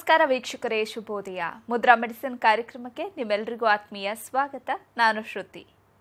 ನಮಸ್ಕಾರ ವೀಕ್ಷಕರೇ ಶುಭೋದಯ ಮುದ್ರಾ ಮೆಡಿಸಿನ್ ಕಾರ್ಯಕ್ರಮಕ್ಕೆ ನಿಮ್ಮೆಲ್ಲರಿಗೂ ಆತ್ಮೀಯ ಸ್ವಾಗತ ನಾನು ಶ್ರುತಿ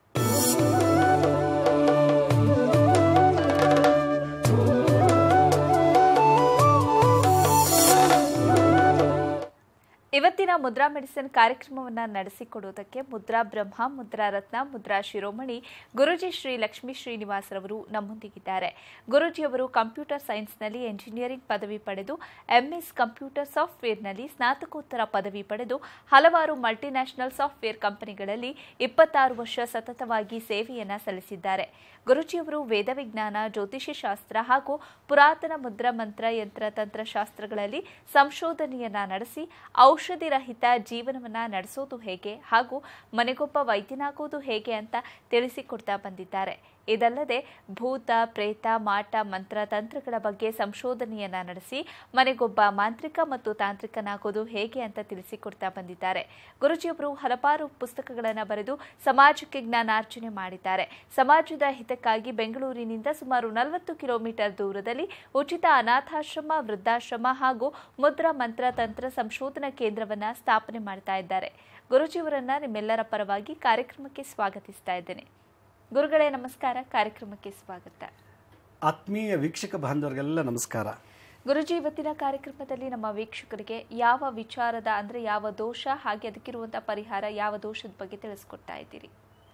ಇವತ್ತಿನ ಮುದ್ರಾ ಮೆಡಿಸಿನ್ ಕಾರ್ಯಕ್ರಮವನ್ನು ನಡೆಸಿಕೊಡುವುದಕ್ಕೆ ಮುದ್ರಾ ಬ್ರಹ್ಮ ಮುದ್ರಾ ರತ್ನ ಮುದ್ರಾ ಶಿರೋಮಣಿ ಗುರುಜಿ ಶ್ರೀ ಲಕ್ಷ್ಮೀ ಶ್ರೀನಿವಾಸರವರು ನಮ್ಮೊಂದಿಗಿದ್ದಾರೆ ಗುರುಜಿಯವರು ಕಂಪ್ಯೂಟರ್ ಸೈನ್ಸ್ನಲ್ಲಿ ಎಂಜಿನಿಯರಿಂಗ್ ಪದವಿ ಪಡೆದು ಎಂಎಸ್ ಕಂಪ್ಯೂಟರ್ ಸಾಫ್ಟ್ವೇರ್ನಲ್ಲಿ ಸ್ನಾತಕೋತ್ತರ ಪದವಿ ಪಡೆದು ಹಲವಾರು ಮಲ್ಟಿನ್ಯಾಷನಲ್ ಸಾಫ್ಟ್ವೇರ್ ಕಂಪನಿಗಳಲ್ಲಿ ಇಪ್ಪತ್ತಾರು ವರ್ಷ ಸತತವಾಗಿ ಸೇವೆಯನ್ನ ಸಲ್ಲಿಸಿದ್ದಾರೆ ಗುರುಜಿಯವರು ವೇದ ವಿಜ್ಞಾನ ಜ್ಯೋತಿಷ್ಯ ಶಾಸ್ತ್ರ ಹಾಗೂ ಪುರಾತನ ಮುದ್ರಾ ಮಂತ್ರ ಯಂತ್ರ ತಂತ್ರಶಾಸ್ತ್ರಗಳಲ್ಲಿ ಸಂಶೋಧನೆಯನ್ನ ನಡೆಸಿ ಔಷಧಿ ರಹಿತ ಜೀವನವನ್ನ ನಡೆಸೋದು ಹೇಗೆ ಹಾಗೂ ಮನೆಗೊಬ್ಬ ವೈದ್ಯನಾಗೋದು ಹೇಗೆ ಅಂತ ತಿಳಿಸಿಕೊಡ್ತಾ ಬಂದಿದ್ದಾರೆ ಇದಲ್ಲದೆ ಭೂತ ಪ್ರೇತ ಮಾಟ ಮಂತ್ರ ತಂತ್ರಗಳ ಬಗ್ಗೆ ಸಂಶೋಧನೆಯನ್ನ ನಡೆಸಿ ಮನೆಗೊಬ್ಬ ಮಾಂತ್ರಿಕ ಮತ್ತು ತಾಂತ್ರಿಕನಾಗೋದು ಹೇಗೆ ಅಂತ ತಿಳಿಸಿಕೊಡ್ತಾ ಬಂದಿದ್ದಾರೆ ಗುರುಜಿಯವರು ಹಲವಾರು ಪುಸ್ತಕಗಳನ್ನು ಬರೆದು ಸಮಾಜಕ್ಕೆ ಜ್ಞಾನಾರ್ಜನೆ ಮಾಡಿದ್ದಾರೆ ಸಮಾಜದ ಹಿತಕ್ಕಾಗಿ ಬೆಂಗಳೂರಿನಿಂದ ಸುಮಾರು ನಲವತ್ತು ಕಿಲೋಮೀಟರ್ ದೂರದಲ್ಲಿ ಉಚಿತ ಅನಾಥಾಶ್ರಮ ವೃದ್ಧಾಶ್ರಮ ಹಾಗೂ ಮುದ್ರಾ ಮಂತ್ರ ತಂತ್ರ ಸಂಶೋಧನಾ ಕೇಂದ್ರವನ್ನ ಸ್ಥಾಪನೆ ಮಾಡ್ತಾ ಇದ್ದಾರೆ ಗುರುಜಿಯವರನ್ನ ನಿಮ್ಮೆಲ್ಲರ ಪರವಾಗಿ ಕಾರ್ಯಕ್ರಮಕ್ಕೆ ಸ್ವಾಗತಿಸ್ತಾ ಇದ್ದೇನೆ ಗುರುಗಳೇ ನಮಸ್ಕಾರ ಕಾರ್ಯಕ್ರಮಕ್ಕೆ ಸ್ವಾಗತ ಆತ್ಮೀಯ ವೀಕ್ಷಕ ಬಾಂಧವರಿಗೆಲ್ಲ ನಮಸ್ಕಾರ ಗುರುಜಿ ಇವತ್ತಿನ ಕಾರ್ಯಕ್ರಮದಲ್ಲಿ ನಮ್ಮ ವೀಕ್ಷಕರಿಗೆ ಯಾವ ವಿಚಾರದ ಅಂದ್ರೆ ಯಾವ ದೋಷ ಹಾಗೆ ಅದಕ್ಕಿರುವಂತಹ ಪರಿಹಾರ ಯಾವ ದೋಷದ ಬಗ್ಗೆ ತಿಳಿಸ್ಕೊಡ್ತಾ ಇದ್ದೀರಿ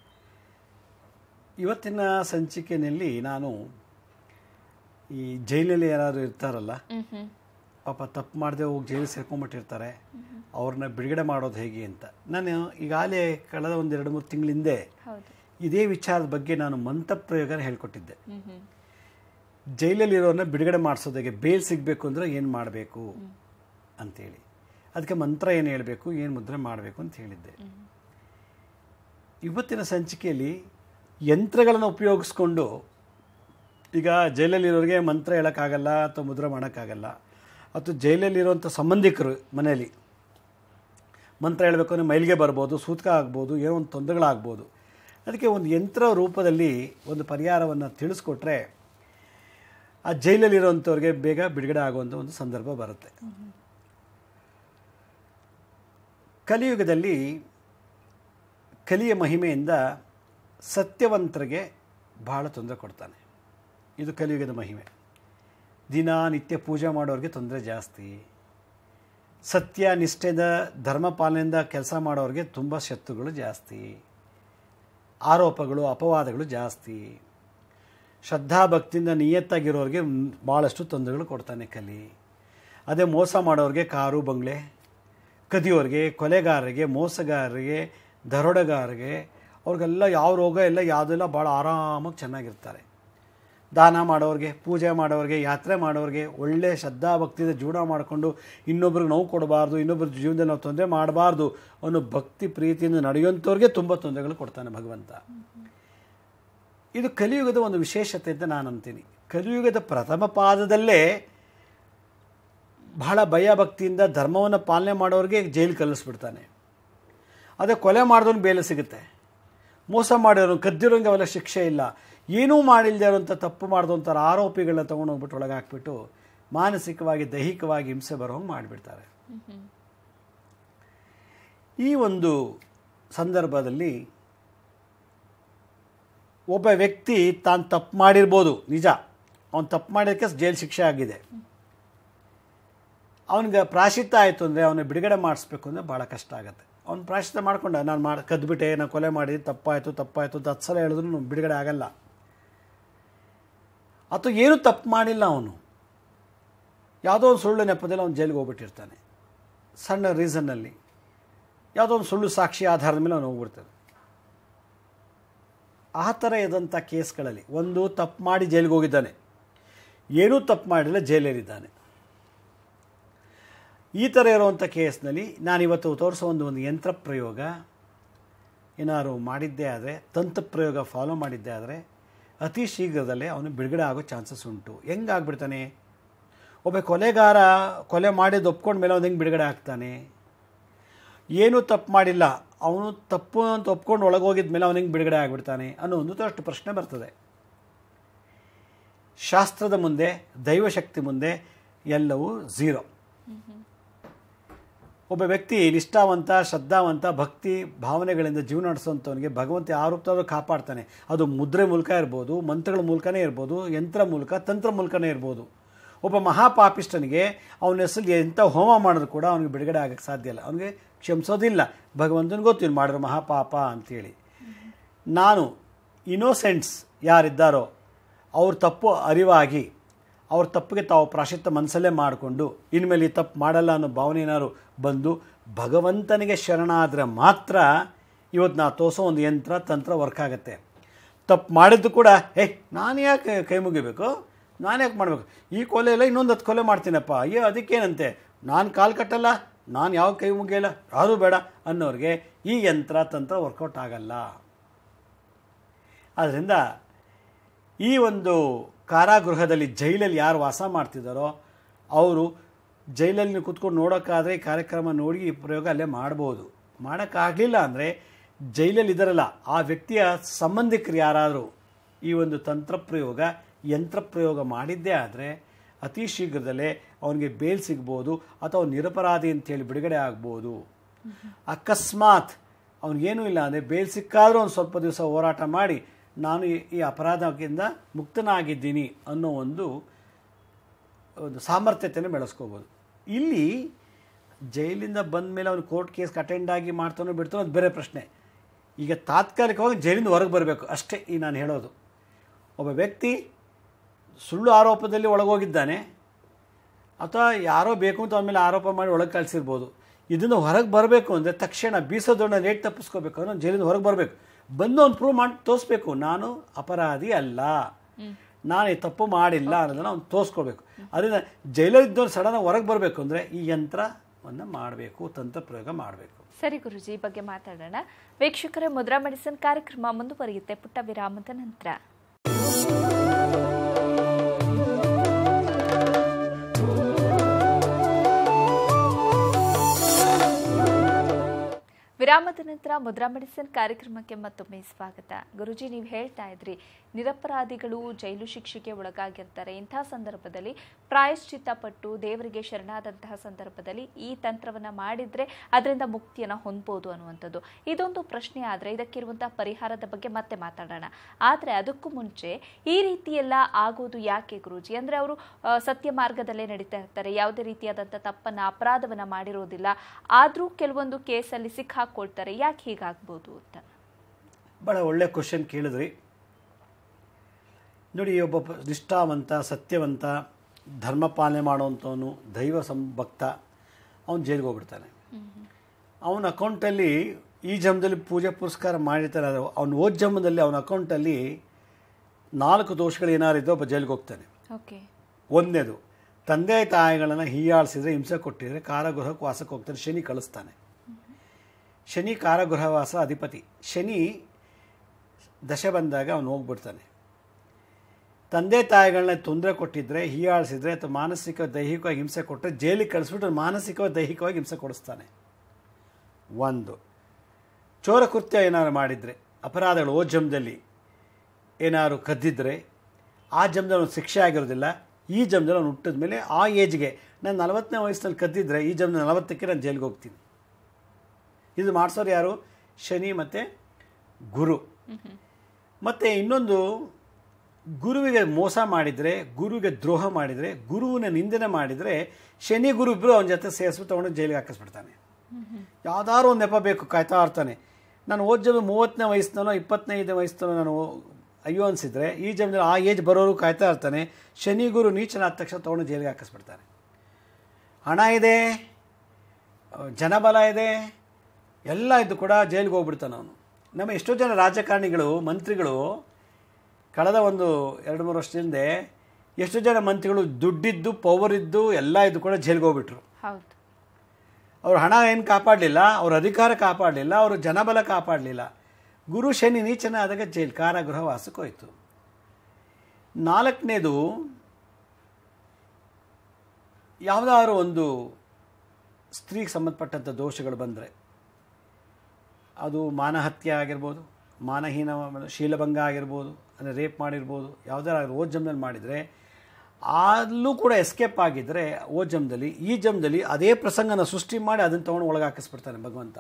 ಇವತ್ತಿನ ಸಂಚಿಕೆಯಲ್ಲಿ ನಾನು ಈ ಜೈಲಲ್ಲಿ ಯಾರಾದ್ರು ಇರ್ತಾರಲ್ಲ ಹ್ಮ್ ಹ್ಮ್ ಪಾಪ ತಪ್ಪು ಮಾಡದೆ ಹೋಗಿ ಜೈಲು ಸೇರ್ಕೊಂಡ್ಬಿಟ್ಟಿರ್ತಾರೆ ಅವ್ರನ್ನ ಬಿಡುಗಡೆ ಮಾಡೋದು ಹೇಗೆ ಅಂತ ನಾನು ಈಗಾಗಲೇ ಕಳೆದ ಒಂದು ಎರಡು ಮೂರು ತಿಂಗಳ ಹಿಂದೆ ಹೌದು ಇದೇ ವಿಚಾರದ ಬಗ್ಗೆ ನಾನು ಮಂತ್ರಪ್ರಯೋಗ ಹೇಳ್ಕೊಟ್ಟಿದ್ದೆ ಹ್ಮ್ ಹ್ಮ್ ಜೈಲಲ್ಲಿರೋರನ್ನ ಬಿಡುಗಡೆ ಮಾಡಿಸೋದು ಹೇಗೆ ಬೇಲ್ ಸಿಗಬೇಕು ಅಂದರೆ ಏನು ಮಾಡಬೇಕು ಅಂತೇಳಿ ಅದಕ್ಕೆ ಮಂತ್ರ ಏನು ಹೇಳಬೇಕು ಏನು ಮುದ್ರೆ ಮಾಡಬೇಕು ಅಂತ ಹೇಳಿದ್ದೆ ಇವತ್ತಿನ ಸಂಚಿಕೆಯಲ್ಲಿ ಯಂತ್ರಗಳನ್ನು ಉಪಯೋಗಿಸ್ಕೊಂಡು ಈಗ ಜೈಲಲ್ಲಿರೋರಿಗೆ ಮಂತ್ರ ಹೇಳೋಕ್ಕಾಗಲ್ಲ ಅಥವಾ ಮುದ್ರೆ ಮಾಡೋಕ್ಕಾಗಲ್ಲ ಅಥವಾ ಜೈಲಲ್ಲಿರುವಂಥ ಸಂಬಂಧಿಕರು ಮನೆಯಲ್ಲಿ ಮಂತ್ರ ಹೇಳಬೇಕು ಅಂದರೆ ಮೈಲಿಗೆ ಬರ್ಬೋದು ಸೂತಕ ಆಗ್ಬೋದು ಏನೋ ಒಂದು ತೊಂದರೆಗಳಾಗ್ಬೋದು ಅದಕ್ಕೆ ಒಂದು ಯಂತ್ರ ರೂಪದಲ್ಲಿ ಒಂದು ಪರಿಹಾರವನ್ನು ತಿಳಿಸ್ಕೊಟ್ರೆ ಆ ಜೈಲಲ್ಲಿರೋಂಥವ್ರಿಗೆ ಬೇಗ ಬಿಡುಗಡೆ ಆಗುವಂಥ ಒಂದು ಸಂದರ್ಭ ಬರುತ್ತೆ ಕಲಿಯುಗದಲ್ಲಿ ಕಲಿಯ ಮಹಿಮೆಯಿಂದ ಸತ್ಯವಂತರಿಗೆ ಬಹಳ ತೊಂದರೆ ಕೊಡ್ತಾನೆ ಇದು ಕಲಿಯುಗದ ಮಹಿಮೆ ದಿನ ನಿತ್ಯ ಪೂಜೆ ಮಾಡೋರಿಗೆ ತೊಂದರೆ ಜಾಸ್ತಿ ಸತ್ಯ ನಿಷ್ಠೆದ ಧರ್ಮ ಪಾಲನೆಯಿಂದ ಕೆಲಸ ಮಾಡೋರಿಗೆ ತುಂಬ ಶತ್ರುಗಳು ಜಾಸ್ತಿ ಆರೋಪಗಳು ಅಪವಾದಗಳು ಜಾಸ್ತಿ ಶ್ರದ್ಧಾ ಭಕ್ತಿಯಿಂದ ನಿಯತ್ತಾಗಿರೋರಿಗೆ ಭಾಳಷ್ಟು ತೊಂದರೆಗಳು ಕೊಡ್ತಾನೆ ಕಲಿ ಅದೇ ಮೋಸ ಮಾಡೋರಿಗೆ ಕಾರು ಬಂಗ್ಲೆ ಕದಿಯೋರಿಗೆ ಕೊಲೆಗಾರರಿಗೆ ಮೋಸಗಾರರಿಗೆ ದರೋಡೆಗಾರರಿಗೆ ಅವ್ರಿಗೆಲ್ಲ ಯಾವ ರೋಗ ಎಲ್ಲ ಯಾವುದೆಲ್ಲ ಭಾಳ ಆರಾಮಾಗಿ ಚೆನ್ನಾಗಿರ್ತಾರೆ ದಾನ ಮಾಡೋರಿಗೆ ಪೂಜೆ ಮಾಡೋರಿಗೆ ಯಾತ್ರೆ ಮಾಡೋರಿಗೆ ಒಳ್ಳೆ ಶ್ರದ್ಧಾ ಭಕ್ತಿಯಿಂದ ಜೀವನ ಮಾಡಿಕೊಂಡು ಇನ್ನೊಬ್ರಿಗೆ ನೋವು ಕೊಡಬಾರ್ದು ಇನ್ನೊಬ್ಬರ ಜೀವನದಲ್ಲಿ ನಾವು ತೊಂದರೆ ಮಾಡಬಾರ್ದು ಅನ್ನೋ ಭಕ್ತಿ ಪ್ರೀತಿಯಿಂದ ನಡೆಯುವಂಥವ್ರಿಗೆ ತುಂಬ ತೊಂದರೆಗಳು ಕೊಡ್ತಾನೆ ಭಗವಂತ ಇದು ಕಲಿಯುಗದ ಒಂದು ವಿಶೇಷತೆ ಅಂತ ನಾನು ಅಂತೀನಿ ಕಲಿಯುಗದ ಪ್ರಥಮ ಪಾದದಲ್ಲೇ ಬಹಳ ಭಯ ಭಕ್ತಿಯಿಂದ ಧರ್ಮವನ್ನು ಪಾಲನೆ ಮಾಡೋರಿಗೆ ಜೈಲು ಕಲಿಸ್ಬಿಡ್ತಾನೆ ಅದೇ ಕೊಲೆ ಮಾಡಿದವನು ಬೇಲೆ ಸಿಗುತ್ತೆ ಮೋಸ ಮಾಡಿರೋನು ಕದ್ದಿರೋಂಗೆ ಅವೆಲ್ಲ ಶಿಕ್ಷೆ ಇಲ್ಲ ಏನೂ ಮಾಡಿಲ್ಲದೆ ಇರೋಂಥ ತಪ್ಪು ಮಾಡಿದಂಥ ಆರೋಪಿಗಳನ್ನ ತೊಗೊಂಡೋಗ್ಬಿಟ್ಟು ಒಳಗೆ ಹಾಕ್ಬಿಟ್ಟು ಮಾನಸಿಕವಾಗಿ ದೈಹಿಕವಾಗಿ ಹಿಂಸೆ ಬರೋಂಗೆ ಮಾಡಿಬಿಡ್ತಾರೆ ಈ ಒಂದು ಸಂದರ್ಭದಲ್ಲಿ ಒಬ್ಬ ವ್ಯಕ್ತಿ ತಾನು ತಪ್ಪು ಮಾಡಿರ್ಬೋದು ನಿಜ ಅವನು ತಪ್ಪು ಮಾಡಿದ್ದಕ್ಕೆ ಜೈಲು ಶಿಕ್ಷೆ ಆಗಿದೆ ಅವನಿಗೆ ಪ್ರಾಶಿತ್ಯ ಆಯಿತು ಅಂದರೆ ಅವನ ಬಿಡುಗಡೆ ಮಾಡಿಸ್ಬೇಕು ಅಂದರೆ ಭಾಳ ಕಷ್ಟ ಆಗುತ್ತೆ ಅವ್ನು ಪ್ರಾಶಿತ್ಯ ಮಾಡ್ಕೊಂಡ ನಾನು ಮಾಡಿ ಕದ್ಬಿಟ್ಟೆ ನಾನು ಕೊಲೆ ಮಾಡಿ ತಪ್ಪಾಯಿತು ತಪ್ಪಾಯಿತು ಅಂತ ಹತ್ತು ಸಲ ಹೇಳಿದ್ರು ಬಿಡುಗಡೆ ಆಗಲ್ಲ ಅಥವಾ ಏನೂ ತಪ್ಪು ಮಾಡಿಲ್ಲ ಅವನು ಯಾವುದೋ ಒಂದು ಸುಳ್ಳು ನೆಪದಲ್ಲಿ ಅವನು ಜೈಲಿಗೆ ಹೋಗ್ಬಿಟ್ಟಿರ್ತಾನೆ ಸಣ್ಣ ರೀಸನ್ನಲ್ಲಿ ಯಾವುದೋ ಒಂದು ಸುಳ್ಳು ಸಾಕ್ಷಿ ಆಧಾರದ ಮೇಲೆ ಅವನು ಹೋಗ್ಬಿಡ್ತಾನೆ ಆ ಥರ ಇದ್ದಂಥ ಕೇಸ್ಗಳಲ್ಲಿ ಒಂದು ತಪ್ಪು ಮಾಡಿ ಜೈಲಿಗೆ ಹೋಗಿದ್ದಾನೆ ಏನೂ ತಪ್ಪು ಮಾಡಿಲ್ಲ ಜೈಲಲ್ಲಿದ್ದಾನೆ ಈ ಥರ ಇರುವಂಥ ಕೇಸ್ನಲ್ಲಿ ನಾನಿವತ್ತು ತೋರಿಸೋ ಒಂದು ಒಂದು ಯಂತ್ರ ಪ್ರಯೋಗ ಏನಾದ್ರು ಮಾಡಿದ್ದೇ ಆದರೆ ತಂತ್ರ ಪ್ರಯೋಗ ಫಾಲೋ ಮಾಡಿದ್ದೇ ಆದರೆ ಅತಿ ಶೀಘ್ರದಲ್ಲೇ ಅವನು ಬಿಡುಗಡೆ ಆಗೋ ಚಾನ್ಸಸ್ ಉಂಟು ಹೆಂಗಾಗ್ಬಿಡ್ತಾನೆ ಒಬ್ಬ ಕೊಲೆಗಾರ ಕೊಲೆ ಮಾಡಿದ್ದು ಒಪ್ಕೊಂಡ ಮೇಲೆ ಅವನು ಹೆಂಗೆ ಬಿಡುಗಡೆ ಆಗ್ತಾನೆ ಏನೂ ತಪ್ಪು ಮಾಡಿಲ್ಲ ಅವನು ತಪ್ಪು ಅಂತ ಒಪ್ಕೊಂಡು ಒಳಗೋಗಿದ ಮೇಲೆ ಅವನು ಹೆಂಗೆ ಬಿಡುಗಡೆ ಆಗಿಬಿಡ್ತಾನೆ ಅನ್ನೋ ಒಂದು ಅಷ್ಟು ಪ್ರಶ್ನೆ ಬರ್ತದೆ ಶಾಸ್ತ್ರದ ಮುಂದೆ ದೈವಶಕ್ತಿ ಮುಂದೆ ಎಲ್ಲವೂ ಝೀರೋ ಒಬ್ಬ ವ್ಯಕ್ತಿ ನಿಷ್ಠಾವಂತ ಶ್ರದ್ಧಾವಂತ ಭಕ್ತಿ ಭಾವನೆಗಳಿಂದ ಜೀವನ ನಡೆಸುವಂಥವನಿಗೆ ಭಗವಂತ ಯಾವ ರೂಪದಲ್ಲೂ ಕಾಪಾಡ್ತಾನೆ ಅದು ಮುದ್ರೆ ಮೂಲಕ ಇರ್ಬೋದು ಮಂತ್ರಗಳ ಮೂಲಕನೇ ಇರ್ಬೋದು ಯಂತ್ರ ಮೂಲಕ ತಂತ್ರ ಮೂಲಕನೇ ಇರ್ಬೋದು ಒಬ್ಬ ಮಹಾಪಾಪಿಷ್ಟನಿಗೆ ಅವನ ಹೆಸರಿಗೆ ಎಂಥ ಹೋಮ ಮಾಡಿದ್ರು ಕೂಡ ಅವನಿಗೆ ಬಿಡುಗಡೆ ಆಗಕ್ಕೆ ಸಾಧ್ಯ ಇಲ್ಲ ಅವನಿಗೆ ಕ್ಷಮಿಸೋದಿಲ್ಲ ಭಗವಂತನಿಗೆ ಗೊತ್ತು ಇವ್ನು ಮಾಡಿರೋ ಮಹಾಪಾಪ ಅಂತೇಳಿ ನಾನು ಇನೋಸೆಂಟ್ಸ್ ಯಾರಿದ್ದಾರೋ ಅವ್ರ ತಪ್ಪು ಅರಿವಾಗಿ ಅವ್ರ ತಪ್ಪಿಗೆ ತಾವು ಪ್ರಾಶಿತ್ಯ ಮನಸ್ಸಲ್ಲೇ ಮಾಡಿಕೊಂಡು ಇನ್ಮೇಲೆ ಈ ತಪ್ಪು ಮಾಡಲ್ಲ ಅನ್ನೋ ಭಾವನೆ ಏನಾದ್ರು ಬಂದು ಭಗವಂತನಿಗೆ ಶರಣಾದರೆ ಮಾತ್ರ ಇವತ್ತು ನಾ ತೋರಿಸೋ ಒಂದು ಯಂತ್ರ ತಂತ್ರ ವರ್ಕ್ ಆಗುತ್ತೆ ತಪ್ಪು ಮಾಡಿದ್ದು ಕೂಡ ಏ ನಾನು ಯಾಕೆ ಕೈ ಮುಗಿಬೇಕು ನಾನು ಯಾಕೆ ಮಾಡಬೇಕು ಈ ಕೊಲೆ ಇಲ್ಲ ಇನ್ನೊಂದು ಹತ್ತು ಕೊಲೆ ಮಾಡ್ತೀನಪ್ಪ ಅಯ್ಯೋ ಅದಕ್ಕೇನಂತೆ ನಾನು ಕಾಲು ಕಟ್ಟಲ್ಲ ನಾನು ಯಾವ ಕೈ ಮುಗಿಯಲ್ಲ ಯಾರೂ ಬೇಡ ಅನ್ನೋರಿಗೆ ಈ ಯಂತ್ರ ತಂತ್ರ ವರ್ಕೌಟ್ ಆಗಲ್ಲ ಆದ್ದರಿಂದ ಈ ಒಂದು ಕಾರಾಗೃಹದಲ್ಲಿ ಜೈಲಲ್ಲಿ ಯಾರು ವಾಸ ಮಾಡ್ತಿದ್ದಾರೋ ಅವರು ಜೈಲಲ್ಲಿ ನೀವು ಕೂತ್ಕೊಂಡು ನೋಡೋಕ್ಕಾದರೆ ಈ ಕಾರ್ಯಕ್ರಮ ನೋಡಿ ಈ ಪ್ರಯೋಗ ಅಲ್ಲೇ ಮಾಡ್ಬೋದು ಮಾಡೋಕ್ಕಾಗಲಿಲ್ಲ ಅಂದರೆ ಜೈಲಲ್ಲಿ ಇದ್ದಾರಲ್ಲ ಆ ವ್ಯಕ್ತಿಯ ಸಂಬಂಧಿಕರು ಯಾರಾದರೂ ಈ ಒಂದು ತಂತ್ರ ಪ್ರಯೋಗ ಯಂತ್ರ ಪ್ರಯೋಗ ಮಾಡಿದ್ದೇ ಆದರೆ ಅತಿ ಶೀಘ್ರದಲ್ಲೇ ಅವನಿಗೆ ಬೇಲ್ ಸಿಗ್ಬೋದು ಅಥವಾ ನಿರಪರಾಧಿ ಅಂತೇಳಿ ಬಿಡುಗಡೆ ಆಗ್ಬೋದು ಅಕಸ್ಮಾತ್ ಅವನಿಗೇನೂ ಇಲ್ಲ ಅಂದರೆ ಬೇಲ್ ಸಿಕ್ಕಾದರೂ ಒಂದು ಸ್ವಲ್ಪ ದಿವಸ ಹೋರಾಟ ಮಾಡಿ ನಾನು ಈ- ಈ ಅಪರಾಧಕ್ಕಿಂತ ಮುಕ್ತನಾಗಿದ್ದೀನಿ ಅನ್ನೋ ಒಂದು ಒಂದು ಸಾಮರ್ಥ್ಯತೆಯನ್ನು ಬೆಳೆಸ್ಕೋಬೋದು ಇಲ್ಲಿ ಜೈಲಿಂದ ಬಂದ ಮೇಲೆ ಅವನು ಕೋರ್ಟ್ ಕೇಸ್ ಅಟೆಂಡ್ ಆಗಿ ಮಾಡ್ತಾನೋ ಬಿಡ್ತಾನೋ ಅದು ಬೇರೆ ಪ್ರಶ್ನೆ ಈಗ ತಾತ್ಕಾಲಿಕವಾಗಿ ಜೈಲಿಂದ ಹೊರಗೆ ಬರಬೇಕು ಅಷ್ಟೇ ಈ ನಾನು ಹೇಳೋದು ಒಬ್ಬ ವ್ಯಕ್ತಿ ಸುಳ್ಳು ಆರೋಪದಲ್ಲಿ ಒಳಗೋಗಿದ್ದಾನೆ ಅಥವಾ ಯಾರೋ ಬೇಕು ಅಂತ ಅವನ ಮೇಲೆ ಆರೋಪ ಮಾಡಿ ಒಳಗೆ ಕಳಿಸಿರ್ಬೋದು ಇದನ್ನು ಹೊರಗೆ ಬರಬೇಕು ಅಂದರೆ ತಕ್ಷಣ ಬೀಸೋದನ್ನ ರೇಟ್ ತಪ್ಪಿಸ್ಕೋಬೇಕು ಅನ್ನೋ ಜೈಲಿಂದ ಹೊರಗೆ ಬರಬೇಕು ಬಂದು ಅವ್ನು ಪ್ರೂವ್ ಮಾಡಿ ತೋರಿಸ್ಬೇಕು ನಾನು ಅಪರಾಧಿ ಅಲ್ಲ ನಾನು ಈ ತಪ್ಪು ಮಾಡಿಲ್ಲ ಅನ್ನೋದನ್ನು ಅವ್ನು ತೋರಿಸ್ಕೊಳ್ಬೇಕು ಅದರಿಂದ ಜೈಲಲ್ಲಿದ್ದವ್ರು ಸಡನ್ ಹೊರಗೆ ಬರಬೇಕು ಅಂದರೆ ಈ ಯಂತ್ರವನ್ನು ಮಾಡಬೇಕು ತಂತ್ರ ಪ್ರಯೋಗ ಮಾಡಬೇಕು ಸರಿ ಗುರುಜಿ ಈ ಬಗ್ಗೆ ಮಾತಾಡೋಣ ವೀಕ್ಷಕರೇ ಮುದ್ರಾ ಮೆಡಿಸಿನ್ ಕಾರ್ಯಕ್ರಮ ಮುಂದುವರಿಯುತ್ತೆ ಪುಟ್ಟ ವಿರಾಮದ ನಂತರ ವಿರಾಮದ ನಂತರ ಮುದ್ರಾ ಮೆಡಿಸಿನ್ ಕಾರ್ಯಕ್ರಮಕ್ಕೆ ಮತ್ತೊಮ್ಮೆ ಸ್ವಾಗತ ಗುರುಜಿ ನೀವು ಹೇಳ್ತಾ ಇದ್ರಿ ನಿರಪರಾಧಿಗಳು ಜೈಲು ಶಿಕ್ಷೆಗೆ ಒಳಗಾಗಿರ್ತಾರೆ ಇಂತಹ ಸಂದರ್ಭದಲ್ಲಿ ಪ್ರಾಯಶ್ಚಿತ್ತ ಪಟ್ಟು ದೇವರಿಗೆ ಶರಣಾದಂತಹ ಸಂದರ್ಭದಲ್ಲಿ ಈ ತಂತ್ರವನ್ನ ಮಾಡಿದ್ರೆ ಅದರಿಂದ ಮುಕ್ತಿಯನ್ನ ಹೊಂದ್ಬೋದು ಅನ್ನುವಂಥದ್ದು ಇದೊಂದು ಪ್ರಶ್ನೆ ಆದ್ರೆ ಇದಕ್ಕಿರುವಂತಹ ಪರಿಹಾರದ ಬಗ್ಗೆ ಮತ್ತೆ ಮಾತಾಡೋಣ ಆದ್ರೆ ಅದಕ್ಕೂ ಮುಂಚೆ ಈ ರೀತಿ ಎಲ್ಲ ಆಗೋದು ಯಾಕೆ ಗುರುಜಿ ಅಂದ್ರೆ ಅವರು ಸತ್ಯ ಮಾರ್ಗದಲ್ಲೇ ನಡೀತಾ ಇರ್ತಾರೆ ಯಾವುದೇ ರೀತಿಯಾದಂಥ ತಪ್ಪನ್ನ ಅಪರಾಧವನ್ನ ಮಾಡಿರೋದಿಲ್ಲ ಆದ್ರೂ ಕೆಲವೊಂದು ಕೇಸಲ್ಲಿ ಸಿಕ್ಕಾಕೊಳ್ತಾರೆ ಯಾಕೆ ಹೀಗಾಗ್ಬೋದು ಅಂತ ಭಾಳ ಒಳ್ಳೆ ಕ್ವಶನ್ ಕೇಳಿದ್ರಿ ನೋಡಿ ಒಬ್ಬ ಪ- ನಿಷ್ಠಾವಂತ ಸತ್ಯವಂತ ಧರ್ಮ ಪಾಲನೆ ಮಾಡುವಂಥವನು ದೈವ ಸಂಭಕ್ತ ಅವನು ಜೈಲಿಗೆ ಹೋಗ್ಬಿಡ್ತಾನೆ ಅವನ ಅಕೌಂಟಲ್ಲಿ ಈ ಜನ್ಮದಲ್ಲಿ ಪೂಜೆ ಪುರಸ್ಕಾರ ಮಾಡಿರ್ತಾನೆ ಅದು ಅವನ ಓದ್ ಜನ್ಮದಲ್ಲಿ ಅವನ ಅಕೌಂಟಲ್ಲಿ ನಾಲ್ಕು ದೋಷಗಳು ಏನಾರಿದ್ದೋ ಒಬ್ಬ ಜೈಲಿಗೆ ಹೋಗ್ತಾನೆ ಓಕೆ ಒಂದನೇದು ತಂದೆ ತಾಯಿಗಳನ್ನು ಹೀಯಾಳಿಸಿದ್ರೆ ಹಿಂಸೆ ಕೊಟ್ಟಿದ್ರೆ ಕಾರಾಗೃಹಕ್ಕೆ ವಾಸಕ್ಕೆ ಹೋಗ್ತಾನೆ ಶನಿ ಕಳಿಸ್ತಾನೆ ಶನಿ ಕಾರಾಗೃಹವಾಸ ಅಧಿಪತಿ ಶನಿ ದಶೆ ಬಂದಾಗ ಅವನು ಹೋಗ್ಬಿಡ್ತಾನೆ ತಂದೆ ತಾಯಿಗಳನ್ನ ತೊಂದರೆ ಕೊಟ್ಟಿದ್ರೆ ಹೀಯಾಳಿಸಿದ್ರೆ ಅಥವಾ ಮಾನಸಿಕ ದೈಹಿಕವಾಗಿ ಹಿಂಸೆ ಕೊಟ್ಟರೆ ಜೈಲಿಗೆ ಕಳಿಸ್ಬಿಟ್ಟು ಮಾನಸಿಕವಾಗಿ ದೈಹಿಕವಾಗಿ ಹಿಂಸೆ ಕೊಡಿಸ್ತಾನೆ ಒಂದು ಚೋರ ಕೃತ್ಯ ಏನಾದ್ರು ಮಾಡಿದರೆ ಅಪರಾಧಗಳು ಓ ಜಮ್ದಲ್ಲಿ ಏನಾದ್ರು ಕದ್ದಿದ್ರೆ ಆ ಜಮ್ದಲ್ಲಿ ಅವ್ನು ಶಿಕ್ಷೆ ಆಗಿರೋದಿಲ್ಲ ಈ ಜಮ್ದಲ್ಲಿ ಅವ್ನು ಹುಟ್ಟಿದ ಮೇಲೆ ಆ ಏಜ್ಗೆ ನಾನು ನಲವತ್ತನೇ ವಯಸ್ಸಿನಲ್ಲಿ ಕದ್ದಿದ್ರೆ ಈ ಜಮ್ನ ನಲವತ್ತಕ್ಕೆ ನಾನು ಜೈಲಿಗೆ ಹೋಗ್ತೀನಿ ಇದು ಮಾಡಿಸೋರು ಯಾರು ಶನಿ ಮತ್ತು ಗುರು ಮತ್ತು ಇನ್ನೊಂದು ಗುರುವಿಗೆ ಮೋಸ ಮಾಡಿದರೆ ಗುರುವಿಗೆ ದ್ರೋಹ ಮಾಡಿದರೆ ಗುರುವಿನ ನಿಂದನೆ ಮಾಡಿದರೆ ಶನಿ ಗುರು ಇಬ್ಬರು ಅವನ ಜೊತೆ ಸೇರಿಸ್ಬಿಟ್ಟು ತೊಗೊಂಡು ಜೈಲಿಗೆ ಹಾಕಿಸ್ಬಿಡ್ತಾನೆ ಯಾವ್ದಾದ್ರು ಒಂದು ನೆಪ ಬೇಕು ಕಾಯ್ತಾ ಇರ್ತಾನೆ ನಾನು ಓದ್ ಜನ ಮೂವತ್ತನೇ ವಯಸ್ಸಿನೋ ಇಪ್ಪತ್ತೈದನೇ ವಯಸ್ಸಿನೋ ನಾನು ಅಯ್ಯೋ ಅನಿಸಿದ್ರೆ ಈ ಜನ್ಮದಲ್ಲಿ ಆ ಏಜ್ ಬರೋರು ಕಾಯ್ತಾ ಇರ್ತಾನೆ ಶನಿ ಗುರು ನೀಚನಾದ ತಕ್ಷಣ ತೊಗೊಂಡು ಜೈಲಿಗೆ ಹಾಕಿಸ್ಬಿಡ್ತಾನೆ ಹಣ ಇದೆ ಅಹ್, ಜನಬಲ ಇದೆ ಎಲ್ಲ ಇದ್ದು ಕೂಡ ಜೈಲಿಗೆ ಹೋಗ್ಬಿಡ್ತಾನೆ ಅವನು ನಮ್ಮ ಎಷ್ಟೋ ಜನ ರಾಜಕಾರಣಿಗಳು ಮಂತ್ರಿಗಳು ಕಳೆದ ಒಂದು ಎರಡು ಮೂರು ವರ್ಷದ ಹಿಂದೆ ಎಷ್ಟೋ ಜನ ಮಂತ್ರಿಗಳು ದುಡ್ಡಿದ್ದು ಪವರ್ ಇದ್ದು ಎಲ್ಲ ಇದ್ದು ಕೂಡ ಜೈಲಿಗೆ ಹೋಗ್ಬಿಟ್ರು ಹೌದು ಅವ್ರ ಹಣ ಏನು ಕಾಪಾಡಲಿಲ್ಲ ಅವ್ರ ಅಧಿಕಾರ ಕಾಪಾಡಲಿಲ್ಲ ಅವ್ರ ಜನಬಲ ಕಾಪಾಡಲಿಲ್ಲ ಗುರು ಶನಿ ನೀಚನ ಆದಾಗ ಜೈಲ್ ಕಾರಾಗೃಹ ವಾಸಕ್ಕೆ ಹೋಯ್ತು ನಾಲ್ಕನೇದು ಯಾವುದಾದ್ರು ಒಂದು ಸ್ತ್ರೀಗೆ ಸಂಬಂಧಪಟ್ಟಂಥ ದೋಷಗಳು ಬಂದರೆ ಅದು ಮಾನಹತ್ಯೆ ಆಗಿರ್ಬೋದು ಮಾನಹೀನ ಶೀಲಭಂಗ ಆಗಿರ್ಬೋದು ಅಂದರೆ ರೇಪ್ ಮಾಡಿರ್ಬೋದು ಯಾವುದಾದ್ರು ಓದ್ ಜಮ್ನಲ್ಲಿ ಮಾಡಿದರೆ ಅಲ್ಲೂ ಕೂಡ ಎಸ್ಕೇಪ್ ಆಗಿದ್ರೆ ಓ ಜಮ್ದಲ್ಲಿ ಈ ಜಮ್ದಲ್ಲಿ ಅದೇ ಪ್ರಸಂಗನ ಸೃಷ್ಟಿ ಮಾಡಿ ಅದನ್ನು ತೊಗೊಂಡು ಒಳಗೆ ಹಾಕಿಸ್ಬಿಡ್ತಾನೆ ಭಗವಂತ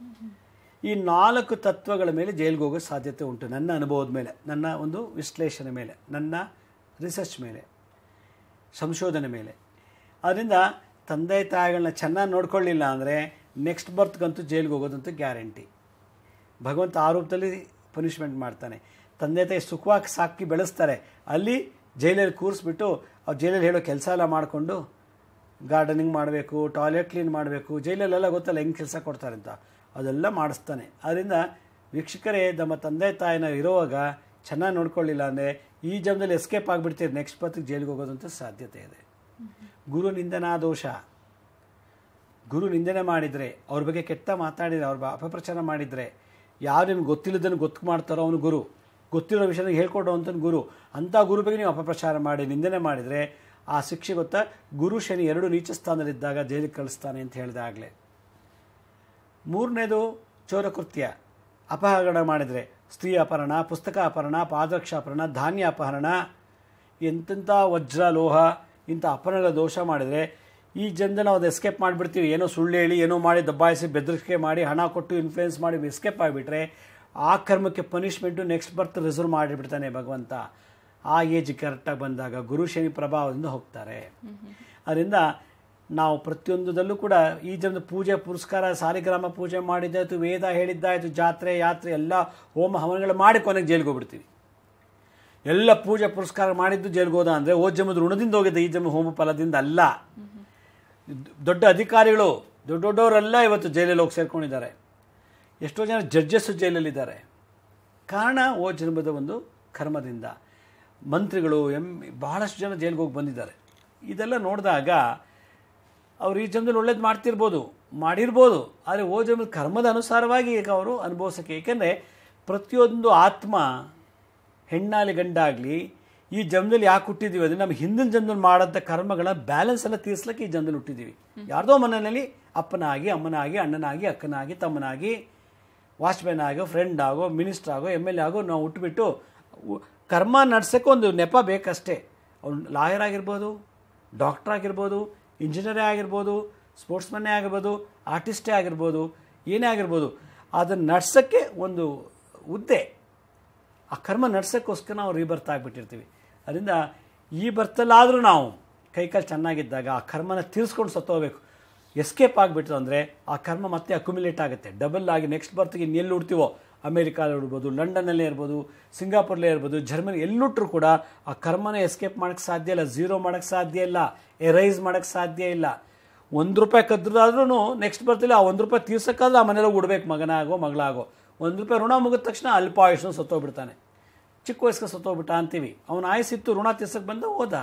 ಈ ನಾಲ್ಕು ತತ್ವಗಳ ಮೇಲೆ ಜೈಲಿಗೆ ಹೋಗೋ ಸಾಧ್ಯತೆ ಉಂಟು ನನ್ನ ಅನುಭವದ ಮೇಲೆ ನನ್ನ ಒಂದು ವಿಶ್ಲೇಷಣೆ ಮೇಲೆ ನನ್ನ ರಿಸರ್ಚ್ ಮೇಲೆ ಸಂಶೋಧನೆ ಮೇಲೆ ಅದರಿಂದ ತಂದೆ ತಾಯಿಗಳನ್ನ ಚೆನ್ನಾಗಿ ನೋಡ್ಕೊಳ್ಳಿಲ್ಲ ಅಂದರೆ ನೆಕ್ಸ್ಟ್ ಬರ್ತ್ಗಂತೂ ಜೈಲಿಗೆ ಹೋಗೋದಂತೂ ಗ್ಯಾರಂಟಿ ಭಗವಂತ ಆ ರೂಪದಲ್ಲಿ ಪನಿಷ್ಮೆಂಟ್ ಮಾಡ್ತಾನೆ ತಂದೆ ತಾಯಿ ಸುಖವಾಗಿ ಸಾಕಿ ಬೆಳೆಸ್ತಾರೆ ಅಲ್ಲಿ ಜೈಲಲ್ಲಿ ಕೂರಿಸ್ಬಿಟ್ಟು ಅವ್ರು ಜೈಲಲ್ಲಿ ಹೇಳೋ ಕೆಲಸ ಎಲ್ಲ ಮಾಡಿಕೊಂಡು ಗಾರ್ಡನಿಂಗ್ ಮಾಡಬೇಕು ಟಾಯ್ಲೆಟ್ ಕ್ಲೀನ್ ಮಾಡಬೇಕು ಜೈಲಲ್ಲೆಲ್ಲ ಗೊತ್ತಲ್ಲ ಹೆಂಗೆ ಕೆಲಸ ಕೊಡ್ತಾರೆ ಅಂತ ಅದೆಲ್ಲ ಮಾಡಿಸ್ತಾನೆ ಅದರಿಂದ ವೀಕ್ಷಕರೇ ನಮ್ಮ ತಂದೆ ತಾಯಿನ ಇರುವಾಗ ಚೆನ್ನಾಗಿ ನೋಡ್ಕೊಳ್ಳಿಲ್ಲ ಅಂದರೆ ಈ ಜನ್ಮದಲ್ಲಿ ಎಸ್ಕೇಪ್ ಆಗಿಬಿಡ್ತೀರಿ ನೆಕ್ಸ್ಟ್ ಬರ್ತಿಗೆ ಜೈಲಿಗೆ ಹೋಗೋದಂತ ಸಾಧ್ಯತೆ ಇದೆ ಗುರು ನಿಂದನಾ ದೋಷ ಗುರು ನಿಂದನೆ ಮಾಡಿದರೆ ಅವ್ರ ಬಗ್ಗೆ ಕೆಟ್ಟ ಮಾತಾಡಿದರೆ ಅವ್ರ ಬ- ಅಪಪ್ರಚಾರ ಮಾಡಿದರೆ ಯಾರು ನಿಮ್ಗೆ ಗೊತ್ತಿಲ್ಲದನ್ನು ಗೊತ್ತು ಮಾಡ್ತಾರೋ ಅವನು ಗುರು ಗೊತ್ತಿರೋ ವಿಷಯನ ಹೇಳ್ಕೊಡೋ ಅಂತ ಗುರು ಅಂಥ ಗುರು ಬಗ್ಗೆ ನೀವು ಅಪಪ್ರಚಾರ ಮಾಡಿ ನಿಂದನೆ ಮಾಡಿದರೆ ಆ ಶಿಕ್ಷೆ ಗೊತ್ತಾ ಗುರು ಶನಿ ಎರಡು ನೀಚ ಸ್ಥಾನದಲ್ಲಿದ್ದಾಗ ಜೈಲಿಗೆ ಕಳಿಸ್ತಾನೆ ಅಂತ ಹೇಳಿದೆ ಆಗಲೇ ಮೂರನೇದು ಚೋರಕೃತ್ಯ ಅಪಹರಣ ಮಾಡಿದರೆ ಸ್ತ್ರೀ ಅಪಹರಣ ಪುಸ್ತಕ ಅಪಹರಣ ಪಾದರಕ್ಷ ಅಪಹರಣ ಧಾನ್ಯ ಅಪಹರಣ ಎಂತೆಂಥ ವಜ್ರ ಲೋಹ ಇಂಥ ಅಪಹರಣಗಳ ದೋಷ ಮಾಡಿದರೆ ಈ ಜನದಲ್ಲಿ ನಾವು ಅದು ಎಸ್ಕೇಪ್ ಮಾಡಿಬಿಡ್ತೀವಿ ಏನೋ ಸುಳ್ಳು ಹೇಳಿ ಏನೋ ಮಾಡಿ ದಬ್ಬಾಯಿಸಿ ಬೆದರಿಕೆ ಮಾಡಿ ಹಣ ಕೊಟ್ಟು ಇನ್ಫ್ಲೂಯೆನ್ಸ್ ಮಾಡಿ ಎಸ್ಕೇಪ್ ಆಗಿಬಿಟ್ರೆ ಆ ಕರ್ಮಕ್ಕೆ ಪನಿಷ್ಮೆಂಟು ನೆಕ್ಸ್ಟ್ ಬರ್ತ್ ರಿಸರ್ವ್ ಮಾಡಿಬಿಡ್ತಾನೆ ಭಗವಂತ ಆ ಏಜ್ ಕರೆಕ್ಟಾಗಿ ಬಂದಾಗ ಗುರು ಶನಿ ಪ್ರಭಾವದಿಂದ ಹೋಗ್ತಾರೆ ಅದರಿಂದ ನಾವು ಪ್ರತಿಯೊಂದರಲ್ಲೂ ಕೂಡ ಈ ಜನದ ಪೂಜೆ ಪುರಸ್ಕಾರ ಸಾಲಿಗ್ರಾಮ ಪೂಜೆ ಮಾಡಿದ್ದಾಯ್ತು ವೇದ ಹೇಳಿದ್ದಾಯ್ತು ಜಾತ್ರೆ ಯಾತ್ರೆ ಎಲ್ಲ ಹೋಮ ಹವನಗಳು ಮಾಡಿ ಕೊನೆಗೆ ಜೈಲಿಗೆ ಹೋಗ್ಬಿಡ್ತೀವಿ ಎಲ್ಲ ಪೂಜೆ ಪುರಸ್ಕಾರ ಮಾಡಿದ್ದು ಜೈಲಿಗೆ ಹೋದ ಅಂದರೆ ಓ ಜನ್ಮದ ಋಣದಿಂದ ಹೋಗಿದ್ದ ಈ ಜನ್ಮ ಹೋಮ ಫಲದಿಂದ ಅಲ್ಲ ದೊಡ್ಡ ಅಧಿಕಾರಿಗಳು ದೊಡ್ಡ ದೊಡ್ಡವರೆಲ್ಲ ಇವತ್ತು ಜೈಲಲ್ಲಿ ಹೋಗಿ ಸೇರ್ಕೊಂಡಿದ್ದಾರೆ ಎಷ್ಟೋ ಜನ ಜಡ್ಜಸ್ಸು ಜೈಲಲ್ಲಿದ್ದಾರೆ ಕಾರಣ ಓ ಜನ್ಮದ ಒಂದು ಕರ್ಮದಿಂದ ಮಂತ್ರಿಗಳು ಎಂ ಬಹಳಷ್ಟು ಜನ ಜೈಲಿಗೆ ಹೋಗಿ ಬಂದಿದ್ದಾರೆ ಇದೆಲ್ಲ ನೋಡಿದಾಗ ಅವ್ರು ಈ ಜನ್ಮದಲ್ಲಿ ಒಳ್ಳೇದು ಮಾಡ್ತಿರ್ಬೋದು ಮಾಡಿರ್ಬೋದು ಆದರೆ ಓ ಜನ್ಮದ ಕರ್ಮದ ಅನುಸಾರವಾಗಿ ಈಗ ಅವರು ಅನುಭವಿಸೋಕ್ಕೆ ಏಕೆಂದರೆ ಪ್ರತಿಯೊಂದು ಆತ್ಮ ಹೆಣ್ಣಾಗಲಿ ಗಂಡಾಗಲಿ ಈ ಜನ್ಮದಲ್ಲಿ ಯಾಕೆ ಹುಟ್ಟಿದ್ದೀವಿ ಅಂದರೆ ನಮ್ಮ ಹಿಂದಿನ ಜನ್ಮದಲ್ಲಿ ಮಾಡೋಂಥ ಕರ್ಮಗಳ ಬ್ಯಾಲೆನ್ಸ್ ಎಲ್ಲ ತೀರಿಸ್ಲಿಕ್ಕೆ ಈ ಜನ್ಮದಲ್ಲಿ ಹುಟ್ಟಿದ್ದೀವಿ ಯಾರ್ದೋ ಮನೆಯಲ್ಲಿ ಅಪ್ಪನಾಗಿ ಅಮ್ಮನಾಗಿ ಅಣ್ಣನಾಗಿ ಅಕ್ಕನಾಗಿ ತಮ್ಮನಾಗಿ ವಾಚ್ಮ್ಯಾನ್ ಆಗೋ ಫ್ರೆಂಡ್ ಆಗೋ ಮಿನಿಸ್ಟರ್ ಆಗೋ ಎಮ್ ಎಲ್ ಎ ಆಗೋ ನಾವು ಹುಟ್ಟುಬಿಟ್ಟು ಉ- ಕರ್ಮ ನಡ್ಸೋಕ್ಕೆ ಒಂದು ನೆಪ ಬೇಕಷ್ಟೇ ಅವ್ನು ಲಾಯರ್ ಆಗಿರ್ಬೋದು ಡಾಕ್ಟ್ರ್ ಆಗಿರ್ಬೋದು ಇಂಜಿನಿಯರೇ ಆಗಿರ್ಬೋದು ಸ್ಪೋರ್ಟ್ಸ್ಮನ್ನೇ ಆಗಿರ್ಬೋದು ಆರ್ಟಿಸ್ಟೇ ಆಗಿರ್ಬೋದು ಏನೇ ಆಗಿರ್ಬೋದು ಅದನ್ನು ನಡ್ಸೋಕ್ಕೆ ಒಂದು ಹುದ್ದೆ ಆ ಕರ್ಮ ನಡ್ಸೋಕ್ಕೋಸ್ಕರ ನಾವು ರೀಬರ್ತ್ ಆಗಿಬಿಟ್ಟಿರ್ತೀವಿ ಅದರಿಂದ ಈ ಬರ್ತಲ್ಲಾದರೂ ನಾವು ಕೈಕಾಲು ಚೆನ್ನಾಗಿದ್ದಾಗ ಆ ಕರ್ಮನ ತೀರಿಸ್ಕೊಂಡು ಸತ್ತೋಗ್ಬೇಕು ಎಸ್ಕೇಪ್ ಆಗಿಬಿಟ್ಟು ಅಂದರೆ ಆ ಕರ್ಮ ಮತ್ತೆ ಅಕ್ಯುಮಿಲೇಟ್ ಆಗುತ್ತೆ ಡಬಲ್ ಆಗಿ ನೆಕ್ಸ್ಟ್ ಬರ್ತಿಗೆ ಎಲ್ಲಿ ಹುಡ್ತೀವೋ ಅಮೇರಿಕಾದಲ್ಲಿ ಇರ್ಬೋದು ಲಂಡನ್ನಲ್ಲೇ ಇರ್ಬೋದು ಸಿಂಗಾಪುರ್ಲೇ ಇರ್ಬೋದು ಜರ್ಮನಿ ಎಲ್ಲುಟ್ರು ಕೂಡ ಆ ಕರ್ಮನ ಎಸ್ಕೇಪ್ ಮಾಡೋಕ್ಕೆ ಸಾಧ್ಯ ಇಲ್ಲ ಝೀರೋ ಮಾಡೋಕ್ಕೆ ಸಾಧ್ಯ ಇಲ್ಲ ಎರೈಸ್ ಮಾಡೋಕ್ಕೆ ಸಾಧ್ಯ ಇಲ್ಲ ಒಂದು ರೂಪಾಯಿ ಕದ್ರದಾದ್ರೂ ನೆಕ್ಸ್ಟ್ ಬರ್ತಿಲ್ಲ ಆ ಒಂದು ರೂಪಾಯಿ ತೀರ್ಸಕ್ಕಾದ್ರೆ ಆ ಮನೇಲಿ ಉಡ್ಬೇಕು ಮಗನಾಗೋ ಮಗಳಾಗೋ ಒಂದು ರೂಪಾಯಿ ಋಣ ಮುಗಿದ ತಕ್ಷಣ ಅಲ್ಪಾಯುಷ್ನು ಸತ್ತೋಗ್ಬಿಡ್ತಾನೆ ಚಿಕ್ಕ ವಯಸ್ಸಿಗೆ ಸತ್ತೋಗ್ಬಿಟ್ಟ ಅಂತೀವಿ ಅವನ ಆಯಸ್ಸಿತ್ತು ಋಣ ತೀರ್ಸಕ್ಕೆ ಬಂದ ಹೋದ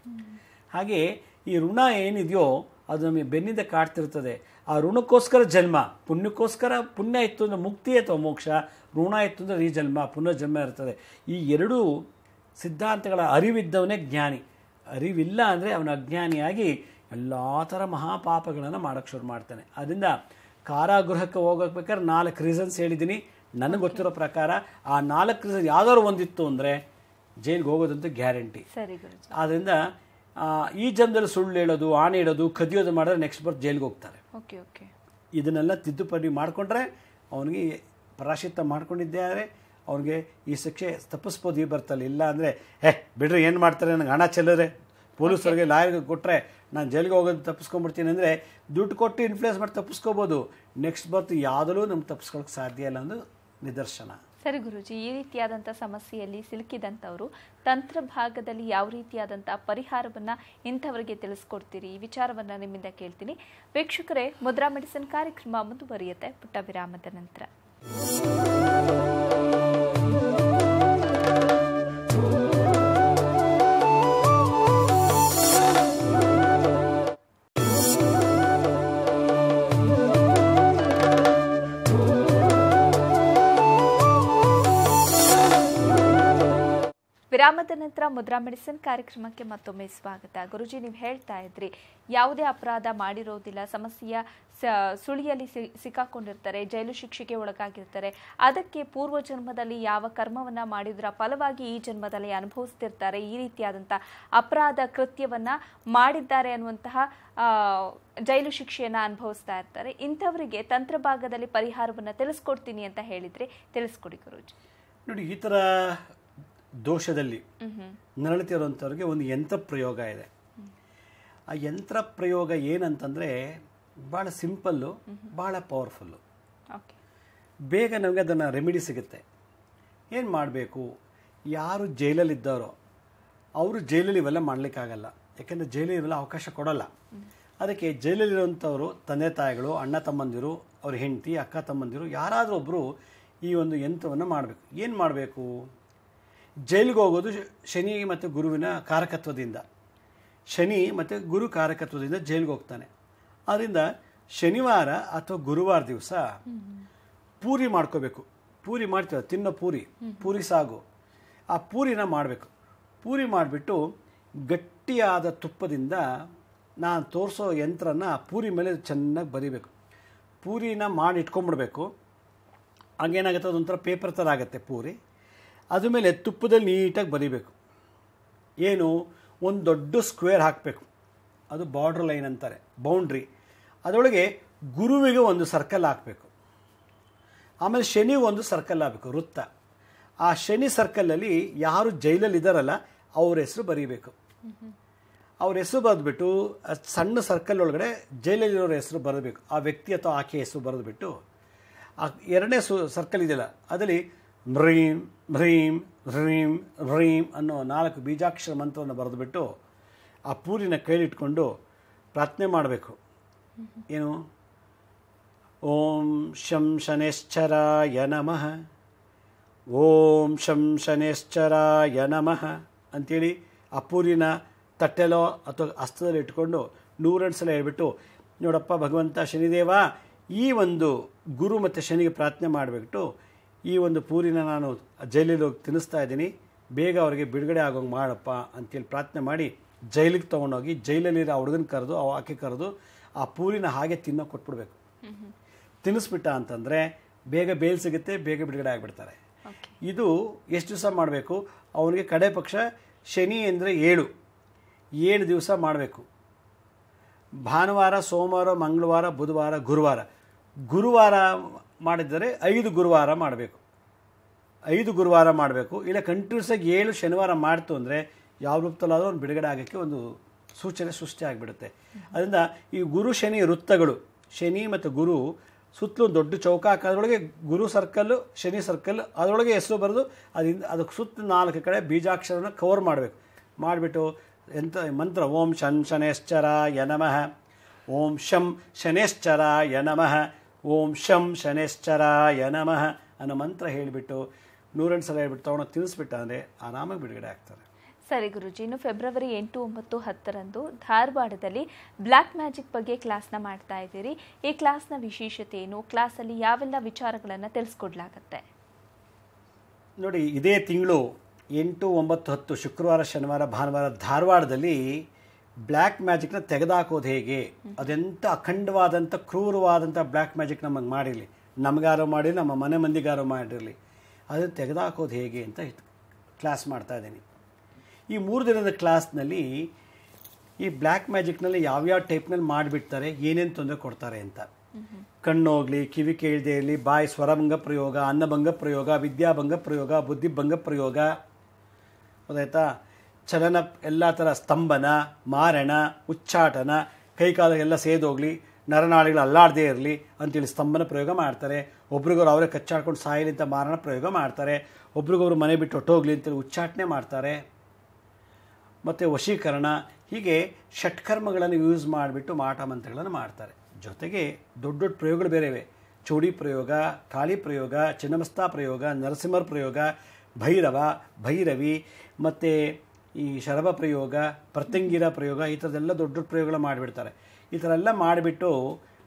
ಹಾಗೆ ಈ ಋಣ ಏನಿದೆಯೋ ಅದು ನಮಗೆ ಬೆನ್ನಿಂದ ಕಾಡ್ತಿರ್ತದೆ ಆ ಋಣಕ್ಕೋಸ್ಕರ ಜನ್ಮ ಪುಣ್ಯಕ್ಕೋಸ್ಕರ ಪುಣ್ಯ ಇತ್ತು ಅಂದರೆ ಮುಕ್ತಿ ಅಥವಾ ಮೋಕ್ಷ ಋಣ ಇತ್ತು ಅಂದರೆ ಈ ಜನ್ಮ ಪುನರ್ಜನ್ಮ ಇರ್ತದೆ ಈ ಎರಡೂ ಸಿದ್ಧಾಂತಗಳ ಅರಿವಿದ್ದವನೇ ಜ್ಞಾನಿ ಅರಿವಿಲ್ಲ ಅಂದರೆ ಅವನ ಅಜ್ಞಾನಿಯಾಗಿ ಎಲ್ಲ ಥರ ಮಹಾಪಾಪಗಳನ್ನು ಮಾಡೋಕ್ಕೆ ಶುರು ಮಾಡ್ತಾನೆ ಅದರಿಂದ ಕಾರಾಗೃಹಕ್ಕೆ ಹೋಗಬೇಕಾದ್ರೆ ನಾಲ್ಕು ರೀಸನ್ಸ್ ಹೇಳಿದ್ದೀನಿ ನನಗೆ ಗೊತ್ತಿರೋ ಪ್ರಕಾರ ಆ ನಾಲ್ಕು ರೀಸನ್ ಯಾವ್ದಾದ್ರು ಒಂದಿತ್ತು ಅಂದರೆ ಜೈಲಿಗೆ ಹೋಗೋದಂತೂ ಗ್ಯಾರಂಟಿ ಸರಿ ಗುರುಜಿ ಆದ್ದರಿಂದ ಆ, ಈ ಜನ್ಮದಲ್ಲಿ ಸುಳ್ಳು ಹೇಳೋದು ಆಣೆ ಇಡೋದು ಕದಿಯೋದು ಮಾಡಿದ್ರೆ ನೆಕ್ಸ್ಟ್ ಬರ್ತ್ ಜೈಲಿಗೆ ಹೋಗ್ತಾರೆ ಓಕೆ ಓಕೆ ಇದನ್ನೆಲ್ಲ ತಿದ್ದುಪಡಿ ಮಾಡಿಕೊಂಡ್ರೆ ಅವನಿಗೆ ಪರಾಶಿತ್ತ ಮಾಡ್ಕೊಂಡಿದ್ದಾರೆ ಅವ್ನಿಗೆ ಈ ಶಿಕ್ಷೆ ತಪ್ಪಿಸ್ಬೋದು ಈ ಬರ್ತಲ್ಲ ಇಲ್ಲ ಅಂದರೆ ಏ ಬಿಡ್ರಿ ಏನು ಮಾಡ್ತಾರೆ ನನಗೆ ಹಣ ಚೆಲ್ಲರೆ ಪೊಲೀಸರಿಗೆ ಲಾಯರ್ಗೆ ಕೊಟ್ಟರೆ ನಾನು ಜೈಲಿಗೆ ಹೋಗೋದು ತಪ್ಪಿಸ್ಕೊಂಡ್ಬಿಡ್ತೀನಿ ಅಂದರೆ ದುಡ್ಡು ಕೊಟ್ಟು ಇನ್ಫ್ಲೂಯೆನ್ಸ್ ಮಾಡಿ ತಪ್ಪಿಸ್ಕೋಬೋದು ನೆಕ್ಸ್ಟ್ ಬರ್ತ್ ಯಾವುದಲ್ಲೂ ನಮ್ಗೆ ತಪ್ಪಿಸ್ಕೊಳ್ಳೋಕೆ ಸಾಧ್ಯ ಇಲ್ಲ ಒಂದು ನಿದರ್ಶನ ಸರಿ ಗುರುಜಿ ಈ ರೀತಿಯಾದಂಥ ಸಮಸ್ಯೆಯಲ್ಲಿ ಸಿಲುಕಿದಂಥವರು ತಂತ್ರ ಭಾಗದಲ್ಲಿ ಯಾವ ರೀತಿಯಾದಂಥ ಪರಿಹಾರವನ್ನ ಇಂಥವರಿಗೆ ತಿಳಿಸ್ಕೊಡ್ತೀರಿ ಈ ವಿಚಾರವನ್ನ ನಿಮ್ಮಿಂದ ಕೇಳ್ತೀನಿ ವೀಕ್ಷಕರೇ ಮುದ್ರಾ ಮೆಡಿಸಿನ್ ಕಾರ್ಯಕ್ರಮ ಮುಂದುವರಿಯುತ್ತೆ ಪುಟ್ಟ ವಿರಾಮದ ನಂತರ ವಿರಾಮದ ನಂತರ ಮುದ್ರಾ ಮೆಡಿಸಿನ್ ಕಾರ್ಯಕ್ರಮಕ್ಕೆ ಮತ್ತೊಮ್ಮೆ ಸ್ವಾಗತ ಗುರುಜಿ ನೀವು ಹೇಳ್ತಾ ಇದ್ರಿ ಯಾವುದೇ ಅಪರಾಧ ಮಾಡಿರೋದಿಲ್ಲ ಸಮಸ್ಯೆಯ ಸ- ಸುಳಿಯಲ್ಲಿ ಸಿ- ಸಿಕ್ಕಾಕೊಂಡಿರ್ತಾರೆ ಜೈಲು ಶಿಕ್ಷೆಗೆ ಒಳಗಾಗಿರ್ತಾರೆ ಅದಕ್ಕೆ ಪೂರ್ವ ಜನ್ಮದಲ್ಲಿ ಯಾವ ಕರ್ಮವನ್ನ ಮಾಡಿದ್ರ ಫಲವಾಗಿ ಈ ಜನ್ಮದಲ್ಲಿ ಅನುಭವಿಸ್ತಿರ್ತಾರೆ ಈ ರೀತಿಯಾದಂಥ ಅಪರಾಧ ಕೃತ್ಯವನ್ನ ಮಾಡಿದ್ದಾರೆ ಅನ್ನುವಂತಹ ಆ, ಜೈಲು ಶಿಕ್ಷೆಯನ್ನ ಅನುಭವಿಸ್ತಾ ಇರ್ತಾರೆ ಇಂಥವರಿಗೆ ತಂತ್ರಭಾಗದಲ್ಲಿ ಪರಿಹಾರವನ್ನ ತಿಳಿಸ್ಕೊಡ್ತೀನಿ ಅಂತ ಹೇಳಿದ್ರೆ ತಿಳಿಸ್ಕೊಡಿ ಗುರುಜಿ ನೋಡಿ ಈ ಥರ ದೋಷದಲ್ಲಿ ನರಳುತ್ತಿರುವಂಥವ್ರಿಗೆ ಒಂದು ಯಂತ್ರ ಪ್ರಯೋಗ ಇದೆ ಆ ಯಂತ್ರ ಪ್ರಯೋಗ ಏನಂತಂದರೆ ಭಾಳ ಸಿಂಪಲ್ಲು ಭಾಳ ಪವರ್ಫುಲ್ಲು ಓಕೆ ಬೇಗ ನಮಗೆ ಅದನ್ನು ರೆಮಿಡಿ ಸಿಗುತ್ತೆ ಏನು ಮಾಡಬೇಕು ಯಾರು ಜೈಲಲ್ಲಿದ್ದಾರೋ ಅವರು ಜೈಲಲ್ಲಿ ಇವೆಲ್ಲ ಮಾಡಲಿಕ್ಕಾಗಲ್ಲ ಯಾಕೆಂದರೆ ಜೈಲಲ್ಲಿ ಇವೆಲ್ಲ ಅವಕಾಶ ಕೊಡಲ್ಲ ಅದಕ್ಕೆ ಜೈಲಲ್ಲಿರುವಂಥವರು ತಂದೆ ತಾಯಿಗಳು ಅಣ್ಣ ತಮ್ಮಂದಿರು ಅವ್ರ ಹೆಂಡತಿ ಅಕ್ಕ ತಮ್ಮಂದಿರು ಯಾರಾದರೂ ಒಬ್ಬರು ಈ ಒಂದು ಯಂತ್ರವನ್ನು ಮಾಡಬೇಕು ಏನು ಮಾಡಬೇಕು ಜೈಲಿಗೆ ಹೋಗೋದು ಶನಿ ಮತ್ತು ಗುರುವಿನ ಕಾರಕತ್ವದಿಂದ ಶನಿ ಮತ್ತು ಗುರು ಕಾರಕತ್ವದಿಂದ ಜೈಲಿಗೆ ಹೋಗ್ತಾನೆ ಆದ್ದರಿಂದ ಶನಿವಾರ ಅಥವಾ ಗುರುವಾರ ದಿವಸ ಪೂರಿ ಮಾಡ್ಕೋಬೇಕು ಪೂರಿ ಮಾಡ್ತೀವ ತಿನ್ನೋ ಪೂರಿ ಪೂರಿ ಸಾಗು ಆ ಪೂರಿನ ಮಾಡಬೇಕು ಪೂರಿ ಮಾಡಿಬಿಟ್ಟು ಗಟ್ಟಿಯಾದ ತುಪ್ಪದಿಂದ ನಾನು ತೋರಿಸೋ ಯಂತ್ರನ ಆ ಪೂರಿ ಮೇಲೆ ಚೆನ್ನಾಗಿ ಬರಿಬೇಕು ಪೂರಿನ ಮಾಡಿ ಇಟ್ಕೊಂಡ್ಬಿಡ್ಬೇಕು ಹಂಗೇನಾಗುತ್ತೆ ಅದೊಂಥರ ಪೇಪರ್ ಥರ ಆಗುತ್ತೆ ಪೂರಿ ಅದ್ರ ಮೇಲೆ ತುಪ್ಪದಲ್ಲಿ ನೀಟಾಗಿ ಬರಿಬೇಕು ಏನು ಒಂದು ದೊಡ್ಡ ಸ್ಕ್ವೇರ್ ಹಾಕಬೇಕು ಅದು ಬಾರ್ಡ್ರ್ ಲೈನ್ ಅಂತಾರೆ ಬೌಂಡ್ರಿ ಅದರೊಳಗೆ ಗುರುವಿಗೆ ಒಂದು ಸರ್ಕಲ್ ಹಾಕಬೇಕು ಆಮೇಲೆ ಶನಿ ಒಂದು ಸರ್ಕಲ್ ಆಗಬೇಕು ವೃತ್ತ ಆ ಶನಿ ಸರ್ಕಲಲ್ಲಿ ಯಾರು ಜೈಲಲ್ಲಿ ಇದ್ದಾರಲ್ಲ ಅವ್ರ ಹೆಸರು ಬರೀಬೇಕು ಅವ್ರ ಹೆಸರು ಬರೆದ್ಬಿಟ್ಟು ಆ ಸಣ್ಣ ಸರ್ಕಲ್ ಒಳಗಡೆ ಜೈಲಲ್ಲಿರೋರ ಹೆಸರು ಬರಬೇಕು ಆ ವ್ಯಕ್ತಿ ಅಥವಾ ಆಕೆ ಹೆಸರು ಬರೆದ್ಬಿಟ್ಟು ಆ ಎರಡನೇ ಸು ಸರ್ಕಲ್ ಇದೆಯಲ್ಲ ಅದರಲ್ಲಿ ಮ್ರೀಂ ಮ್ರೀಂ ಹ್ರೀಂ ಹ್ರೀಂ ಅನ್ನೋ ನಾಲ್ಕು ಬೀಜಾಕ್ಷರ ಮಂತ್ರವನ್ನು ಬರೆದುಬಿಟ್ಟು ಆ ಪೂರಿನ ಕೈಲಿಟ್ಕೊಂಡು ಪ್ರಾರ್ಥನೆ ಮಾಡಬೇಕು ಏನು ಓಂ ಶಂ ಶನೇಶ್ಚರಾಯ ನಮಃ ಓಂ ಶಂ ಶನೇಶ್ಚರಾಯ ನಮಃ ಅಂತೇಳಿ ಆ ಪೂರಿನ ತಟ್ಟೆಲೋ ಅಥವಾ ಹಸ್ತದಲ್ಲಿ ಇಟ್ಕೊಂಡು ನೂರೆಂಟು ಸಲ ಹೇಳ್ಬಿಟ್ಟು ನೋಡಪ್ಪ ಭಗವಂತ ಶನಿದೇವ ಈ ಒಂದು ಗುರು ಮತ್ತು ಶನಿಗೆ ಪ್ರಾರ್ಥನೆ ಮಾಡಿಬಿಟ್ಟು ಈ ಒಂದು ಪೂರಿನ ನಾನು ಜೈಲಿಗೆ ಹೋಗಿ ತಿನ್ನಿಸ್ತಾ ಇದ್ದೀನಿ ಬೇಗ ಅವರಿಗೆ ಬಿಡುಗಡೆ ಆಗೋಂಗೆ ಮಾಡಪ್ಪ ಅಂತೇಳಿ ಪ್ರಾರ್ಥನೆ ಮಾಡಿ ಜೈಲಿಗೆ ತೊಗೊಂಡೋಗಿ ಜೈಲಲ್ಲಿರೋ ಆ ಹುಡುಗನ ಕರೆದು ಆ ಆಕೆ ಕರೆದು ಆ ಪೂರಿನ ಹಾಗೆ ತಿನ್ನೋ ಕೊಟ್ಬಿಡ್ಬೇಕು ತಿನ್ನಿಸ್ಬಿಟ್ಟ ಅಂತಂದರೆ ಬೇಗ ಬೇಲ್ ಸಿಗುತ್ತೆ ಬೇಗ ಬಿಡುಗಡೆ ಆಗಿಬಿಡ್ತಾರೆ ಓಕೆ ಇದು ಎಷ್ಟು ದಿವಸ ಮಾಡಬೇಕು ಅವನಿಗೆ ಕಡೆ ಪಕ್ಷ ಶನಿ ಅಂದರೆ ಏಳು ಏಳು ದಿವಸ ಮಾಡಬೇಕು ಭಾನುವಾರ ಸೋಮವಾರ ಮಂಗಳವಾರ ಬುಧವಾರ ಗುರುವಾರ ಗುರುವಾರ ಮಾಡಿದರೆ ಐದು ಗುರುವಾರ ಮಾಡಬೇಕು ಐದು ಗುರುವಾರ ಮಾಡಬೇಕು ಇಲ್ಲ ಕಂಟಿನ್ಯೂಸ್ ಆಗಿ ಏಳು ಶನಿವಾರ ಮಾಡ್ತು ಅಂದರೆ ಯಾವ ರೂಪದಲ್ಲಾದರೂ ಒಂದು ಬಿಡುಗಡೆ ಆಗೋಕ್ಕೆ ಒಂದು ಸೂಚನೆ ಸೃಷ್ಟಿ ಆಗಿಬಿಡುತ್ತೆ ಅದರಿಂದ ಈ ಗುರು ಶನಿ ವೃತ್ತಗಳು ಶನಿ ಮತ್ತು ಗುರು ಸುತ್ತಲೂ ಒಂದು ದೊಡ್ಡ ಚೌಕ ಹಾಕಿ ಅದರೊಳಗೆ ಗುರು ಸರ್ಕಲ್ಲು ಶನಿ ಸರ್ಕಲ್ ಅದರೊಳಗೆ ಹೆಸರು ಬರೆದು ಅದರಿಂದ ಅದಕ್ಕೆ ಸುತ್ತ ನಾಲ್ಕು ಕಡೆ ಬೀಜಾಕ್ಷರನ ಕವರ್ ಮಾಡಬೇಕು ಮಾಡಿಬಿಟ್ಟು ಎಂಥ ಮಂತ್ರ ಓಂ ಶನ್ ಶನೇಶ್ಚರಾಯ ನಮಃ ಓಂ ಶಂ ಶನೇಶ್ಚರಾಯ ನಮಃ ಓಂ ಶಂ ಶನೇಶ್ಚರಾಯ ನಮಃ ಅನ್ನೋ ಮಂತ್ರ ಹೇಳಿಬಿಟ್ಟು ನೂರೆಂಟು ಸಲ ಹೇಳ್ಬಿಟ್ಟು ತೊಗೊಂಡು ತಿನ್ನಿಸ್ಬಿಟ್ಟ ಅಂದರೆ ಆರಾಮಾಗಿ ಬಿಡುಗಡೆ ಆಗ್ತಾರೆ ಸರಿ ಗುರುಜಿ ಇನ್ನು ಫೆಬ್ರವರಿ ಎಂಟು ಒಂಬತ್ತು ಹತ್ತರಂದು ಧಾರವಾಡದಲ್ಲಿ ಬ್ಲ್ಯಾಕ್ ಮ್ಯಾಜಿಕ್ ಬಗ್ಗೆ ಕ್ಲಾಸ್ನ ಮಾಡ್ತಾ ಇದ್ದೀರಿ ಈ ಕ್ಲಾಸ್ನ ವಿಶೇಷತೆ ಏನು ಕ್ಲಾಸಲ್ಲಿ ಯಾವೆಲ್ಲ ವಿಚಾರಗಳನ್ನು ತಿಳಿಸ್ಕೊಡ್ಲಾಗತ್ತೆ ನೋಡಿ ಇದೇ ತಿಂಗಳು ಎಂಟು ಒಂಬತ್ತು ಹತ್ತು ಶುಕ್ರವಾರ ಶನಿವಾರ ಭಾನುವಾರ ಧಾರವಾಡದಲ್ಲಿ ಬ್ಲ್ಯಾಕ್ ಮ್ಯಾಜಿಕ್ನ ತೆಗೆದಾಕೋದು ಹೇಗೆ ಅದೆಂಥ ಅಖಂಡವಾದಂಥ ಕ್ರೂರವಾದಂಥ ಬ್ಲ್ಯಾಕ್ ಮ್ಯಾಜಿಕ್ ನಮಗೆ ಮಾಡಿರಲಿ ನಮಗಾರೋ ಮಾಡಿ ನಮ್ಮ ಮನೆ ಮಂದಿಗಾರೋ ಮಾಡಿರಲಿ ಅದನ್ನು ತೆಗೆದಾಕೋದು ಹೇಗೆ ಅಂತ ಕ್ಲಾಸ್ ಮಾಡ್ತಾ ಇದ್ದೀನಿ ಈ ಮೂರು ದಿನದ ಕ್ಲಾಸ್ನಲ್ಲಿ ಈ ಬ್ಲ್ಯಾಕ್ ಮ್ಯಾಜಿಕ್ನಲ್ಲಿ ಯಾವ್ಯಾವ ಟೈಪ್ನಲ್ಲಿ ಮಾಡಿಬಿಡ್ತಾರೆ ಏನೇನು ತೊಂದರೆ ಕೊಡ್ತಾರೆ ಅಂತ ಕಣ್ಣು ಹೋಗ್ಲಿ ಕಿವಿ ಕೇಳದೆ ಇರಲಿ ಬಾಯಿ ಸ್ವರಭಂಗ ಪ್ರಯೋಗ ಅನ್ನಭಂಗ ಪ್ರಯೋಗ ವಿದ್ಯಾಭಂಗ ಪ್ರಯೋಗ ಬುದ್ಧಿಭಂಗ ಪ್ರಯೋಗ ಗೊತ್ತಾಯ್ತಾ ಚಲನ ಎಲ್ಲ ಥರ ಸ್ತಂಭನ ಮಾರಣ ಉಚ್ಚಾಟನ ಕೈಕಾಲಿಗೆಲ್ಲ ಸೇದೋಗ್ಲಿ ನರನಾಳಿಗಳು ಅಲ್ಲಾಡದೇ ಇರಲಿ ಅಂತೇಳಿ ಸ್ತಂಭನ ಪ್ರಯೋಗ ಮಾಡ್ತಾರೆ ಒಬ್ರಿಗೊಬ್ರು ಅವರೇ ಕಚ್ಚಾಡ್ಕೊಂಡು ಸಾಯಲಿ ಅಂತ ಮಾರಣ ಪ್ರಯೋಗ ಮಾಡ್ತಾರೆ ಒಬ್ರಿಗೊಬ್ರು ಮನೆ ಬಿಟ್ಟು ಹೊಟ್ಟೋಗ್ಲಿ ಅಂತೇಳಿ ಉಚ್ಚಾಟನೆ ಮಾಡ್ತಾರೆ ಮತ್ತು ವಶೀಕರಣ ಹೀಗೆ ಷಟ್ಕರ್ಮಗಳನ್ನು ಯೂಸ್ ಮಾಡಿಬಿಟ್ಟು ಮಾಟ ಮಂತ್ರಗಳನ್ನು ಮಾಡ್ತಾರೆ ಜೊತೆಗೆ ದೊಡ್ಡ ದೊಡ್ಡ ಪ್ರಯೋಗಗಳು ಬೇರೆ ಇವೆ ಚೌಡಿ ಪ್ರಯೋಗ ಕಾಳಿ ಪ್ರಯೋಗ ಚಿನ್ನಮಸ್ತಾ ಪ್ರಯೋಗ ನರಸಿಂಹರ ಪ್ರಯೋಗ ಭೈರವ ಭೈರವಿ ಮತ್ತು ಈ ಶರಭ ಪ್ರಯೋಗ ಪ್ರತ್ಯಂಗಿರ ಪ್ರಯೋಗ ಈ ಥರದ್ದೆಲ್ಲ ದೊಡ್ಡ ದೊಡ್ಡ ಪ್ರಯೋಗಗಳು ಮಾಡಿಬಿಡ್ತಾರೆ ಈ ಥರ ಎಲ್ಲ ಮಾಡಿಬಿಟ್ಟು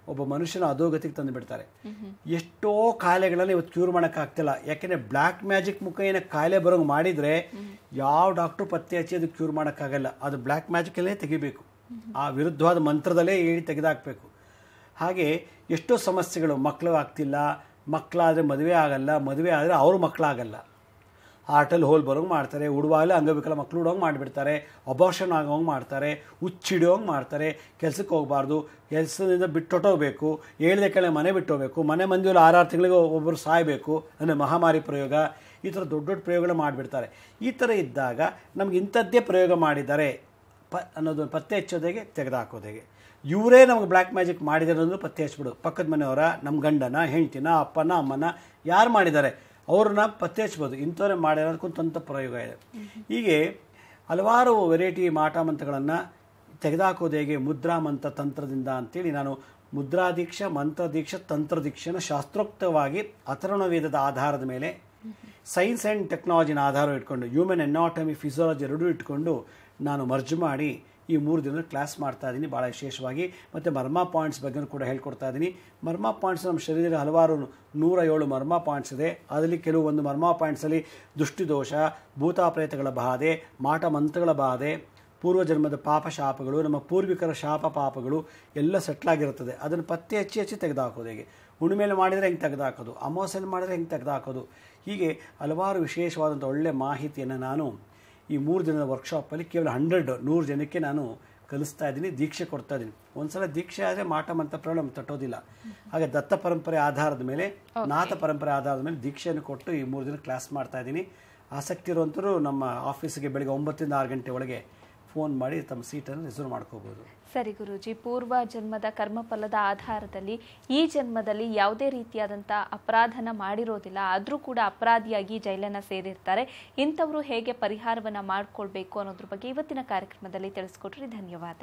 ಒಬ್ಬ ಮನುಷ್ಯನ ಅಧೋಗತಿಗೆ ತಂದು ಬಿಡ್ತಾರೆ ಎಷ್ಟೋ ಕಾಯಿಲೆಗಳನ್ನ ಇವತ್ತು ಕ್ಯೂರ್ ಮಾಡೋಕ್ಕಾಗ್ತಿಲ್ಲ ಯಾಕೆಂದ್ರೆ ಬ್ಲ್ಯಾಕ್ ಮ್ಯಾಜಿಕ್ ಮುಖೇನ ಕಾಯಿಲೆ ಬರೋಂಗೆ ಮಾಡಿದ್ರೆ ಯಾವ ಡಾಕ್ಟ್ರು ಪತ್ತೆ ಹಚ್ಚಿ ಅದು ಕ್ಯೂರ್ ಮಾಡೋಕ್ಕಾಗಲ್ಲ ಅದು ಬ್ಲ್ಯಾಕ್ ಮ್ಯಾಜಿಕಲ್ಲೇ ತೆಗಿಬೇಕು ಆ ವಿರುದ್ಧವಾದ ಮಂತ್ರದಲ್ಲೇ ಹೇಳಿ ತೆಗೆದಾಕಬೇಕು ಹಾಗೆ ಎಷ್ಟೋ ಸಮಸ್ಯೆಗಳು ಮಕ್ಕಳು ಆಗ್ತಿಲ್ಲ ಮಕ್ಕಳಾದರೆ ಮದುವೆ ಆಗಲ್ಲ ಮದುವೆ ಆದರೆ ಅವ್ರ ಮಕ್ಕಳಾಗಲ್ಲ ಹಾರ್ಟಲ್ಲಿ ಹೋಲ್ ಬರೋಂಗೆ ಮಾಡ್ತಾರೆ ಉಡುವಾಗಲೇ ಅಂಗವಿಕಲ ಮಕ್ಕಳು ಉಡೋಂಗೆ ಮಾಡಿಬಿಡ್ತಾರೆ ಅಬಾರ್ಷನ್ ಆಗೋಂಗೆ ಮಾಡ್ತಾರೆ ಹುಚ್ಚಿಡಿಯೋಂಗೆ ಮಾಡ್ತಾರೆ ಕೆಲಸಕ್ಕೆ ಹೋಗಬಾರ್ದು ಕೆಲಸದಿಂದ ಬಿಟ್ಟೊಟ್ಟೋಗ್ಬೇಕು ಹೇಳ್ದೆ ಕೆಳಗೆ ಮನೆ ಬಿಟ್ಟೋಗ್ಬೇಕು ಮನೆ ಮಂದಿಯಲ್ಲಿ ಆರಾರು ತಿಂಗಳಿಗೆ ಒಬ್ಬರು ಸಾಯಬೇಕು ಅಂದರೆ ಮಹಾಮಾರಿ ಪ್ರಯೋಗ ಈ ಥರ ದೊಡ್ಡ ದೊಡ್ಡ ಪ್ರಯೋಗಗಳು ಮಾಡಿಬಿಡ್ತಾರೆ ಈ ಥರ ಇದ್ದಾಗ ನಮ್ಗೆ ಇಂಥದ್ದೇ ಪ್ರಯೋಗ ಮಾಡಿದ್ದಾರೆ ಪ ಅನ್ನೋದು ಪತ್ತೆ ಹಚ್ಚೋದೇಗೆ ತೆಗೆದುಹಾಕೋದೇಗೆ ಇವರೇ ನಮಗೆ ಬ್ಲ್ಯಾಕ್ ಮ್ಯಾಜಿಕ್ ಮಾಡಿದ್ದಾರೆ ಅನ್ನೋದು ಪತ್ತೆ ಹಚ್ಬಿಡು ಪಕ್ಕದ ಮನೆಯವರ ನಮ್ಮ ಗಂಡನ ಹೆಂಡ್ತಿನ ಅಪ್ಪನ ಅಮ್ಮನ ಯಾರು ಮಾಡಿದ್ದಾರೆ ಅವ್ರನ್ನ ಪತ್ತೆ ಹಚ್ಬೋದು ಇಂಥವ್ರೆ ಮಾಡಿರೋದಕ್ಕೂ ಪ್ರಯೋಗ ಇದೆ ಹೀಗೆ ಹಲವಾರು ವೆರೈಟಿ ಮಾಟ ಮಂತ್ರಗಳನ್ನು ತೆಗೆದುಹಾಕೋದು ಹೇಗೆ ಮುದ್ರಾ ಮಂತ್ರ ತಂತ್ರದಿಂದ ಅಂತೇಳಿ ನಾನು ಮುದ್ರಾದೀಕ್ಷ ಮಂತ್ರದೀಕ್ಷ ತಂತ್ರದೀಕ್ಷೆನ ಶಾಸ್ತ್ರೋಕ್ತವಾಗಿ ಅಥರ್ವಣ ವೇದದ ಆಧಾರದ ಮೇಲೆ ಸೈನ್ಸ್ ಆ್ಯಂಡ್ ಟೆಕ್ನಾಲಜಿನ ಆಧಾರ ಇಟ್ಕೊಂಡು ಹ್ಯೂಮನ್ ಎನಾಟಮಿ ಫಿಸಿಯಾಲಜಿ ಎರಡೂ ಇಟ್ಕೊಂಡು ನಾನು ಮರ್ಜ್ ಮಾಡಿ ಈ ಮೂರು ದಿನ ಕ್ಲಾಸ್ ಮಾಡ್ತಾ ಇದ್ದೀನಿ ಭಾಳ ವಿಶೇಷವಾಗಿ ಮತ್ತು ಮರ್ಮ ಪಾಯಿಂಟ್ಸ್ ಬಗ್ಗೆ ಕೂಡ ಹೇಳ್ಕೊಡ್ತಾ ಇದ್ದೀನಿ ಮರ್ಮ ಪಾಯಿಂಟ್ಸ್ ನಮ್ಮ ಶರೀರದಲ್ಲಿ ಹಲವಾರು ನೂರ ಏಳು ಮರ್ಮ ಪಾಯಿಂಟ್ಸ್ ಇದೆ ಅದರಲ್ಲಿ ಕೆಲವು ಒಂದು ಮರ್ಮ ಪಾಯಿಂಟ್ಸಲ್ಲಿ ದೃಷ್ಟಿದೋಷ ಭೂತಾಪ್ರೇತಗಳ ಬಾಧೆ ಮಾಟ ಮಂತ್ರಗಳ ಬಾಧೆ ಪೂರ್ವಜನ್ಮದ ಪಾಪ ಶಾಪಗಳು ನಮ್ಮ ಪೂರ್ವಿಕರ ಶಾಪ ಪಾಪಗಳು ಎಲ್ಲ ಸೆಟ್ಲಾಗಿರುತ್ತದೆ ಅದನ್ನು ಪತ್ತೆ ಹಚ್ಚಿ ಹಚ್ಚಿ ತೆಗೆದುಹಾಕೋದು ಹೇಗೆ ಹುಣ್ಣಿಮೆಯಲ್ಲಿ ಮಾಡಿದರೆ ಹೆಂಗೆ ತೆಗೆದುಹಾಕೋದು ಅಮಾವಾಸ್ಯೆಯಲ್ಲಿ ಮಾಡಿದರೆ ಹೆಂಗೆ ತೆಗೆದುಹಾಕೋದು ಹೀಗೆ ಹಲವಾರು ವಿಶೇಷವಾದಂಥ ಒಳ್ಳೆಯ ಮಾಹಿತಿಯನ್ನು ನಾನು ಈ ಮೂರು ದಿನದ ವರ್ಕ್ಶಾಪಲ್ಲಿ ಕೇವಲ ಹಂಡ್ರೆಡ್ ನೂರು ಜನಕ್ಕೆ ನಾನು ಕಲಿಸ್ತಾ ಇದ್ದೀನಿ ದೀಕ್ಷೆ ಕೊಡ್ತಾ ಇದ್ದೀನಿ ಒಂದ್ಸಲ ದೀಕ್ಷೆ ಆದರೆ ಮಾಟ ಮಂತ್ರ ಪ್ರಾಬ್ಲಮ್ ತಟ್ಟೋದಿಲ್ಲ ಹಾಗೆ ದತ್ತ ಪರಂಪರೆ ಆಧಾರದ ಮೇಲೆ ನಾಥ ಪರಂಪರೆ ಆಧಾರದ ಮೇಲೆ ದೀಕ್ಷೆಯನ್ನು ಕೊಟ್ಟು ಈ ಮೂರು ದಿನ ಕ್ಲಾಸ್ ಮಾಡ್ತಾ ಇದ್ದೀನಿ ಆಸಕ್ತಿ ಇರುವಂಥವ್ರು ನಮ್ಮ ಆಫೀಸಿಗೆ ಬೆಳಿಗ್ಗೆ ಒಂಬತ್ತರಿಂದ ಆರು ಗಂಟೆ ಒಳಗೆ ಫೋನ್ ಮಾಡಿ ತಮ್ಮ ಸೀಟನ್ನು ರಿಸರ್ವ್ ಮಾಡ್ಕೋಬೋದು ಸರಿ ಗುರುಜಿ ಪೂರ್ವ ಜನ್ಮದ ಕರ್ಮಫಲದ ಆಧಾರದಲ್ಲಿ ಈ ಜನ್ಮದಲ್ಲಿ ಯಾವುದೇ ರೀತಿಯಾದಂಥ ಅಪರಾಧನ ಮಾಡಿರೋದಿಲ್ಲ ಆದರೂ ಕೂಡ ಅಪರಾಧಿಯಾಗಿ ಜೈಲನ್ನ ಸೇರಿರ್ತಾರೆ ಇಂಥವರು ಹೇಗೆ ಪರಿಹಾರವನ್ನ ಮಾಡ್ಕೊಳ್ಬೇಕು ಅನ್ನೋದ್ರ ಬಗ್ಗೆ ಇವತ್ತಿನ ಕಾರ್ಯಕ್ರಮದಲ್ಲಿ ತಿಳಿಸ್ಕೊಟ್ರಿ ಧನ್ಯವಾದ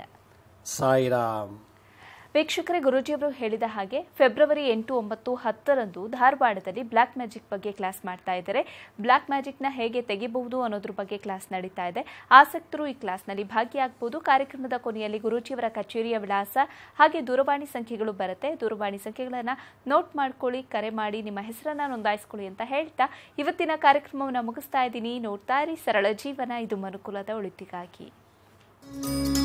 ಸಾಯಿರಾಮ್ ವೀಕ್ಷಕರೇ ಗುರೂಜಿಯವರು ಹೇಳಿದ ಹಾಗೆ ಫೆಬ್ರವರಿ ಎಂಟು ಒಂಬತ್ತು ಹತ್ತರಂದು ಧಾರವಾಡದಲ್ಲಿ ಬ್ಲ್ಯಾಕ್ ಮ್ಯಾಜಿಕ್ ಬಗ್ಗೆ ಕ್ಲಾಸ್ ಮಾಡ್ತಾ ಇದ್ದಾರೆ ಬ್ಲ್ಯಾಕ್ ಮ್ಯಾಜಿಕ್ನ ಹೇಗೆ ತೆಗಿಬಹುದು ಅನ್ನೋದ್ರ ಬಗ್ಗೆ ಕ್ಲಾಸ್ ನಡೀತಾ ಇದೆ ಆಸಕ್ತರು ಈ ಕ್ಲಾಸ್ನಲ್ಲಿ ಭಾಗಿಯಾಗಬಹುದು ಕಾರ್ಯಕ್ರಮದ ಕೊನೆಯಲ್ಲಿ ಗುರೂಜಿಯವರ ಕಚೇರಿಯ ವಿಳಾಸ ಹಾಗೆ ದೂರವಾಣಿ ಸಂಖ್ಯೆಗಳು ಬರುತ್ತೆ ದೂರವಾಣಿ ಸಂಖ್ಯೆಗಳನ್ನು ನೋಟ್ ಮಾಡ್ಕೊಳ್ಳಿ ಕರೆ ಮಾಡಿ ನಿಮ್ಮ ಹೆಸರನ್ನ ನೋಂದಾಯಿಸ್ಕೊಳ್ಳಿ ಅಂತ ಹೇಳ್ತಾ ಇವತ್ತಿನ ಕಾರ್ಯಕ್ರಮವನ್ನು ಮುಗಿಸ್ತಾ ಇದ್ದೀನಿ ನೋಡ್ತಾ ಇರಿ ಸರಳ ಜೀವನ ಇದು ಮನುಕುಲದ ಒಳಿತಿಗಾಗಿ